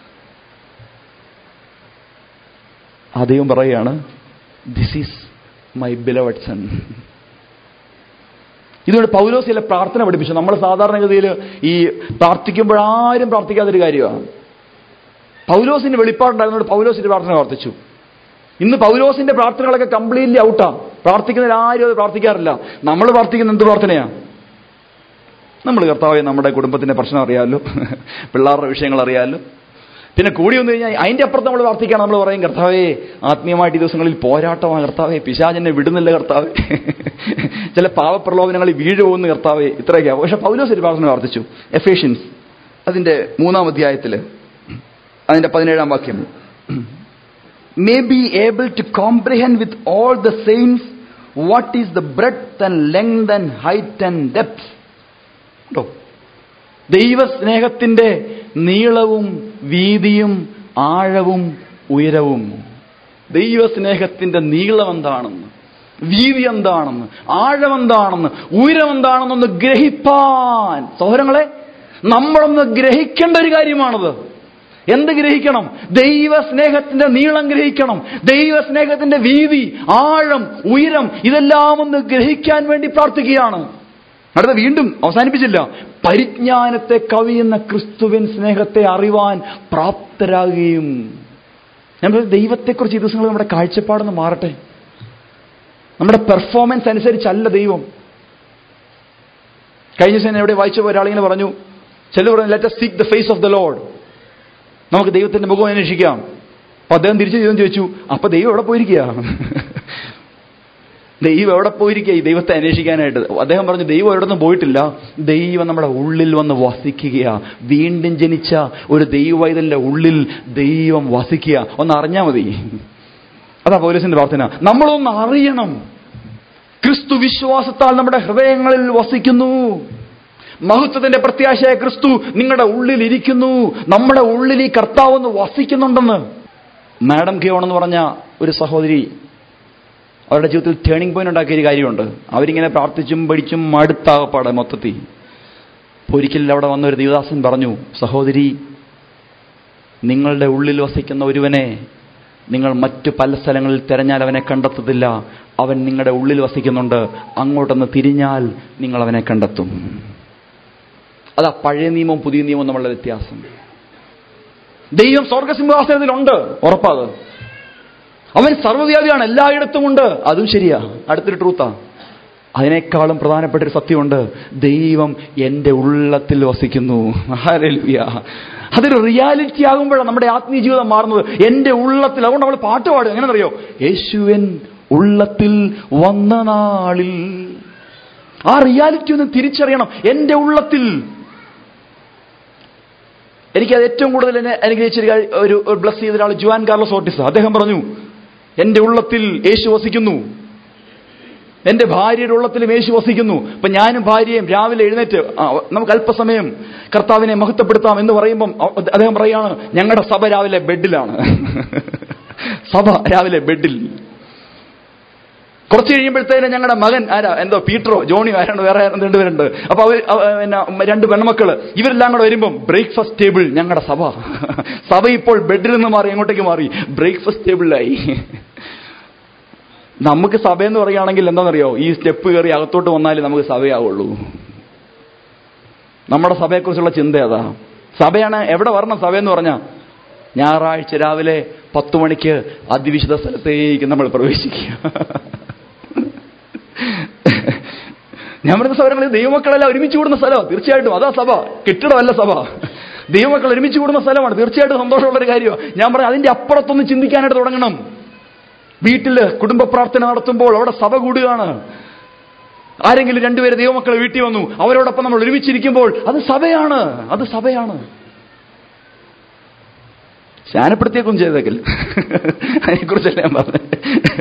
S1: ആ ദൈവം പറയുകയാണ് this is my beloved son ഇതുകൊണ്ട് പൗലോസ് ചില പ്രാർത്ഥന പഠിപ്പിച്ചു നമ്മൾ സാധാരണഗതിയിൽ ഈ പ്രാർത്ഥിക്കുമ്പോൾ ആരും പ്രാർത്ഥിക്കാത്തൊരു കാര്യമാണ് പൗലോസിന്റെ വെളിപ്പാടുണ്ടായിരുന്നതുകൊണ്ട് പൗലോസിന്റെ പ്രാർത്ഥന പ്രാർത്ഥിച്ചു ഇന്ന് പൗലോസിന്റെ പ്രാർത്ഥനകളൊക്കെ കംപ്ലീറ്റ്ലി ഔട്ടാ പ്രാർത്ഥിക്കുന്നതിൽ ആരും അത് പ്രാർത്ഥിക്കാറില്ല നമ്മൾ പ്രാർത്ഥിക്കുന്ന എന്ത് പ്രാർത്ഥനയാ നമ്മൾ കർത്താവെ നമ്മുടെ കുടുംബത്തിന്റെ പ്രശ്നം അറിയാമല്ലോ പിള്ളേരുടെ വിഷയങ്ങൾ അറിയാമല്ലോ പിന്നെ കൂടി വന്നു കഴിഞ്ഞാൽ അതിന്റെ അപ്പുറത്ത് നമ്മൾ പ്രാർത്ഥിക്കണം നമ്മൾ പറയും കർത്താവേ ആത്മീയമായിട്ട് ഈ ദിവസങ്ങളിൽ പോരാട്ടമാണ് കർത്താവേ പിശാചെന്നെ വിടുന്നില്ല കർത്താവേ ചില പാവപ്രലോഭനങ്ങളിൽ വീഴ് പോകുന്ന കർത്താവേ ഇത്രയൊക്കെയാണ് പക്ഷെ പൗലോസ് ഒരു പ്രാർത്ഥന പ്രാർത്ഥിച്ചു എഫേഷ്യൻസ് അതിന്റെ മൂന്നാം അധ്യായത്തിൽ അതിന്റെ പതിനേഴാം വാക്യം may be able to comprehend with all the saints what is the breadth and length and height and depth കേട്ടോ ദൈവസ്നേഹത്തിന്റെ നീളവും വീതിയും ആഴവും ഉയരവും ദൈവസ്നേഹത്തിന്റെ നീളം എന്താണെന്ന് വീതി എന്താണെന്ന് ആഴം എന്താണെന്ന് ഉയരം എന്താണെന്നൊന്ന് ഗ്രഹിപ്പാൻ സഹോദരങ്ങളെ നമ്മളൊന്ന് ഗ്രഹിക്കേണ്ട ഒരു കാര്യമാണത് എന്ത് ഗ്രഹിക്കണം ദൈവസ്നേഹത്തിന്റെ നീളം ഗ്രഹിക്കണം ദൈവസ്നേഹത്തിന്റെ വീതി ആഴം ഉയരം ഇതെല്ലാം ഒന്ന് ഗ്രഹിക്കാൻ വേണ്ടി പ്രാർത്ഥിക്കുകയാണ് അടുത്ത വീണ്ടും അവസാനിപ്പിച്ചില്ല പരിജ്ഞാനത്തെ കവിയുന്ന ക്രിസ്തുവിൻ സ്നേഹത്തെ അറിവാൻ പ്രാപ്തരാകുകയും ഞാൻ പറഞ്ഞു, ദൈവത്തെക്കുറിച്ച് ഈ ദിവസങ്ങൾ നമ്മുടെ കാഴ്ചപ്പാടൊന്ന് മാറട്ടെ നമ്മുടെ പെർഫോമൻസ് അനുസരിച്ചല്ല ദൈവം കഴിഞ്ഞ ദിവസം ഞാൻ എവിടെ വായിച്ചപ്പോൾ ഒരാളിങ്ങനെ പറഞ്ഞു ചിലർ പറഞ്ഞു let seek the face of the Lord നമുക്ക് ദൈവത്തിന്റെ മുഖം അന്വേഷിക്കാം അപ്പൊ അദ്ദേഹം തിരിച്ചു ദൈവം ചോദിച്ചു അപ്പൊ ദൈവം എവിടെ പോയിരിക്കുക ദൈവം എവിടെ പോയിരിക്കുക ഈ ദൈവത്തെ അന്വേഷിക്കാനായിട്ട് അദ്ദേഹം പറഞ്ഞു ദൈവം എവിടെയൊന്നും പോയിട്ടില്ല ദൈവം നമ്മുടെ ഉള്ളിൽ വന്ന് വസിക്കുകയാ വീണ്ടും ജനിച്ച ഒരു ദൈവവൈതലിന്റെ ഉള്ളിൽ ദൈവം വസിക്കുക ഒന്ന് അറിഞ്ഞാൽ മതി അതാ പൗലസിന്റെ പ്രാർത്ഥന നമ്മളൊന്ന് അറിയണം ക്രിസ്തു വിശ്വാസത്താൽ നമ്മുടെ ഹൃദയങ്ങളിൽ വസിക്കുന്നു മഹത്വത്തിന്റെ പ്രത്യാശയായ ക്രിസ്തു നിങ്ങളുടെ ഉള്ളിൽ ഇരിക്കുന്നു നമ്മുടെ ഉള്ളിൽ ഈ കർത്താവ് ഒന്ന് വസിക്കുന്നുണ്ടെന്ന് മാഡം കിയോൺ എന്ന് പറഞ്ഞ ഒരു സഹോദരി അവരുടെ ജീവിതത്തിൽ ടേണിംഗ് പോയിന്റ് ഉണ്ടാക്കിയ ഒരു കാര്യമുണ്ട് അവരിങ്ങനെ പ്രാർത്ഥിച്ചും പഠിച്ചും മടുത്താകപ്പാടെ മൊത്തത്തിൽ ഒരിക്കൽ അവിടെ വന്ന ഒരു ദേവദാസൻ പറഞ്ഞു സഹോദരി നിങ്ങളുടെ ഉള്ളിൽ വസിക്കുന്ന ഒരുവനെ നിങ്ങൾ മറ്റു പല സ്ഥലങ്ങളിൽ തിരഞ്ഞാൽ അവനെ കണ്ടെത്തത്തില്ല അവൻ നിങ്ങളുടെ ഉള്ളിൽ വസിക്കുന്നുണ്ട് അങ്ങോട്ടൊന്ന് തിരിഞ്ഞാൽ നിങ്ങൾ അവനെ കണ്ടെത്തും അതാ പഴയ നിയമവും പുതിയ നിയമവും തമ്മിലുള്ള വ്യത്യാസം ദൈവം സ്വർഗസിംഹാസനത്തിലുണ്ട് ഉറപ്പാത് അവൻ സർവ്വവ്യാപിയാണ് എല്ലായിടത്തും ഉണ്ട് അതും ശരിയാ അടുത്തൊരു ട്രൂത്താ അതിനേക്കാളും പ്രധാനപ്പെട്ട ഒരു സത്യമുണ്ട് ദൈവം എൻ്റെ ഉള്ളത്തിൽ വസിക്കുന്നു ഹല്ലേലൂയ അതൊരു റിയാലിറ്റി ആകുമ്പോഴാണ് നമ്മുടെ ആത്മീയ ജീവിതം മാറുന്നത് എൻ്റെ ഉള്ളത്തിൽ അതുകൊണ്ട് നമ്മൾ പാട്ട് പാടും എങ്ങനെയെന്നറിയോ യേശുവൻ ഉള്ളത്തിൽ വന്ന നാളിൽ ആ റിയാലിറ്റി ഒന്ന് തിരിച്ചറിയണം എൻ്റെ ഉള്ളത്തിൽ എനിക്ക് അത് ഏറ്റവും കൂടുതൽ എന്നെ അനുഗ്രഹിച്ച ഒരു കാര്യം- ഒരു ഒരു ബ്ലസ് ചെയ്ത ഒരാൾ ജുവാൻ കാർലോസ് ഓട്ടിസ് അദ്ദേഹം പറഞ്ഞു എന്റെ ഉള്ളത്തിൽ യേശു വസിക്കുന്നു എന്റെ ഭാര്യയുടെ ഉള്ളത്തിലും യേശു വസിക്കുന്നു അപ്പൊ ഞാനും ഭാര്യയും രാവിലെ എഴുന്നേറ്റ് ആ, നമുക്ക് അല്പസമയം കർത്താവിനെ മഹത്വപ്പെടുത്താം എന്ന് പറയുമ്പം അ- അദ്ദേഹം പറയാണ് ഞങ്ങളുടെ സഭ രാവിലെ ബെഡിലാണ് സഭ രാവിലെ ബെഡിൽ കുറച്ച് കഴിയുമ്പോഴത്തേനും ഞങ്ങളുടെ മകൻ ആരാ എന്തോ പീറ്ററോ ജോണിയോ ആരാണ് വേറെ ആരാണ്ട് രണ്ടുപേരുണ്ട് അപ്പൊ അവർ അവ- പിന്നെ രണ്ട് പെൺമക്കള് ഇവരെല്ലാം കൂടെ വരുമ്പം ബ്രേക്ക്ഫാസ്റ്റ് ടേബിൾ ഞങ്ങളുടെ സഭ സഭ ഇപ്പോൾ ബെഡിൽ നിന്ന് മാറി എങ്ങോട്ടേക്ക് മാറി ബ്രേക്ക്ഫാസ്റ്റ് ടേബിളിലായി നമുക്ക് സഭയെന്ന് പറയുകയാണെങ്കിൽ എന്താണെന്നറിയോ ഈ സ്റ്റെപ്പ് കയറി അകത്തോട്ട് വന്നാലേ നമുക്ക് സഭയാവുള്ളൂ നമ്മുടെ സഭയെക്കുറിച്ചുള്ള ചിന്ത അതാ സഭയാണ് എവിടെ വരണം സഭയെന്ന് പറഞ്ഞാൽ ഞായറാഴ്ച രാവിലെ പത്ത് മണിക്ക് അതിവിശുദ്ധ സ്ഥലത്തേക്ക് നമ്മൾ പ്രവേശിക്കുക ഞാൻ പറയുന്ന സഭകളിൽ ദൈവമക്കളെല്ലാം ഒരുമിച്ച് കൂടുന്ന സ്ഥലമാണ് തീർച്ചയായിട്ടും അതാ സഭ കെട്ടിടമല്ല സഭ ദൈവമക്കൾ ഒരുമിച്ച് കൂടുന്ന സ്ഥലമാണ് തീർച്ചയായിട്ടും സന്തോഷമുള്ള ഒരു കാര്യമാണ് ഞാൻ പറഞ്ഞു അതിന്റെ അപ്പുറത്തൊന്ന് ചിന്തിക്കാനായിട്ട് തുടങ്ങണം വീട്ടില് കുടുംബ പ്രാർത്ഥന നടത്തുമ്പോൾ അവിടെ സഭ കൂടുകയാണ് ആരെങ്കിലും രണ്ടുപേര് ദൈവമക്കൾ വീട്ടിൽ വന്നു അവരോടൊപ്പം നമ്മൾ ഒരുമിച്ചിരിക്കുമ്പോൾ അത് സഭയാണ് അത് സഭയാണ് ശാനപ്പെടുത്തിയേക്കും ചെയ്തേക്കൽ അതിനെക്കുറിച്ചല്ല ഞാൻ പറഞ്ഞത്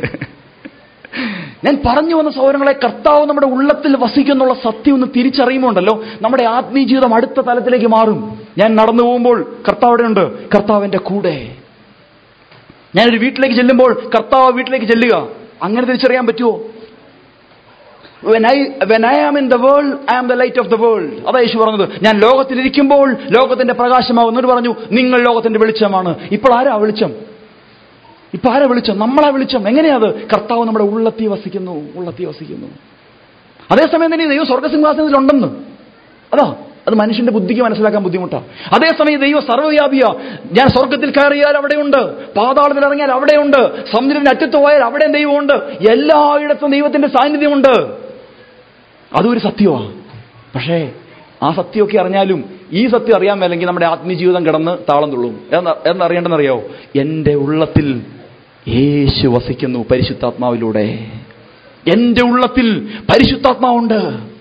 S1: ഞാൻ പറഞ്ഞു വന്ന സൗരങ്ങളെ കർത്താവ് നമ്മുടെ ഉള്ളത്തിൽ വസിക്കുന്നുള്ള സത്യം ഒന്ന് തിരിച്ചറിയുമ്പോണ്ടല്ലോ നമ്മുടെ ആത്മീയ ജീവിതം അടുത്ത തലത്തിലേക്ക് മാറും ഞാൻ നടന്നു പോകുമ്പോൾ കർത്താവ് അവിടെ ഉണ്ട് കർത്താവിന്റെ കൂടെ ഞാനൊരു വീട്ടിലേക്ക് ചെല്ലുമ്പോൾ കർത്താവ് വീട്ടിലേക്ക് ചെല്ലുക അങ്ങനെ തിരിച്ചറിയാൻ പറ്റുമോ when I when I am in the world I am the light of the world അതാ യേശു പറഞ്ഞത് ഞാൻ ലോകത്തിലിരിക്കുമ്പോൾ ലോകത്തിന്റെ പ്രകാശമാകുന്നവർ പറഞ്ഞു നിങ്ങൾ ലോകത്തിന്റെ വെളിച്ചമാണ് ഇപ്പോൾ ആരാ വെളിച്ചം ഇപ്പൊ ആരാ വെളിച്ചം നമ്മളാ വെളിച്ചം എങ്ങനെയാ അത് കർത്താവ് നമ്മുടെ ഉള്ളത്തി വസിക്കുന്നു ഉള്ളത്തി വസിക്കുന്നു അതേസമയം തന്നെ ഈ ദൈവം സ്വർഗസിംഹാസനത്തിലുണ്ടെന്ന് അതാ അത് മനുഷ്യന്റെ ബുദ്ധിക്ക് മനസ്സിലാക്കാൻ ബുദ്ധിമുട്ടാണ് അതേസമയം ദൈവം സർവ്വവ്യാപിയാ ഞാൻ സ്വർഗത്തിൽ കയറിയാൽ അവിടെയുണ്ട് പാതാളത്തിൽ ഇറങ്ങിയാൽ അവിടെയുണ്ട് സമുദ്രത്തിന്റെ അറ്റത്ത് പോയാൽ അവിടെയും ദൈവമുണ്ട് എല്ലായിടത്തും ദൈവത്തിന്റെ സാന്നിധ്യമുണ്ട് അതും ഒരു സത്യമാണ് പക്ഷേ ആ സത്യമൊക്കെ അറിഞ്ഞാലും ഈ സത്യം അറിയാൻ മേലെങ്കിൽ നമ്മുടെ ആത്മീയ ജീവിതം കിടന്ന് താളം തുള്ളും എന്ന് എന്നറിയേണ്ടെന്നറിയോ എൻ്റെ ഉള്ളത്തിൽ യേശു വസിക്കുന്നു പരിശുദ്ധാത്മാവിലൂടെ എൻ്റെ ഉള്ളത്തിൽ പരിശുദ്ധാത്മാവുണ്ട്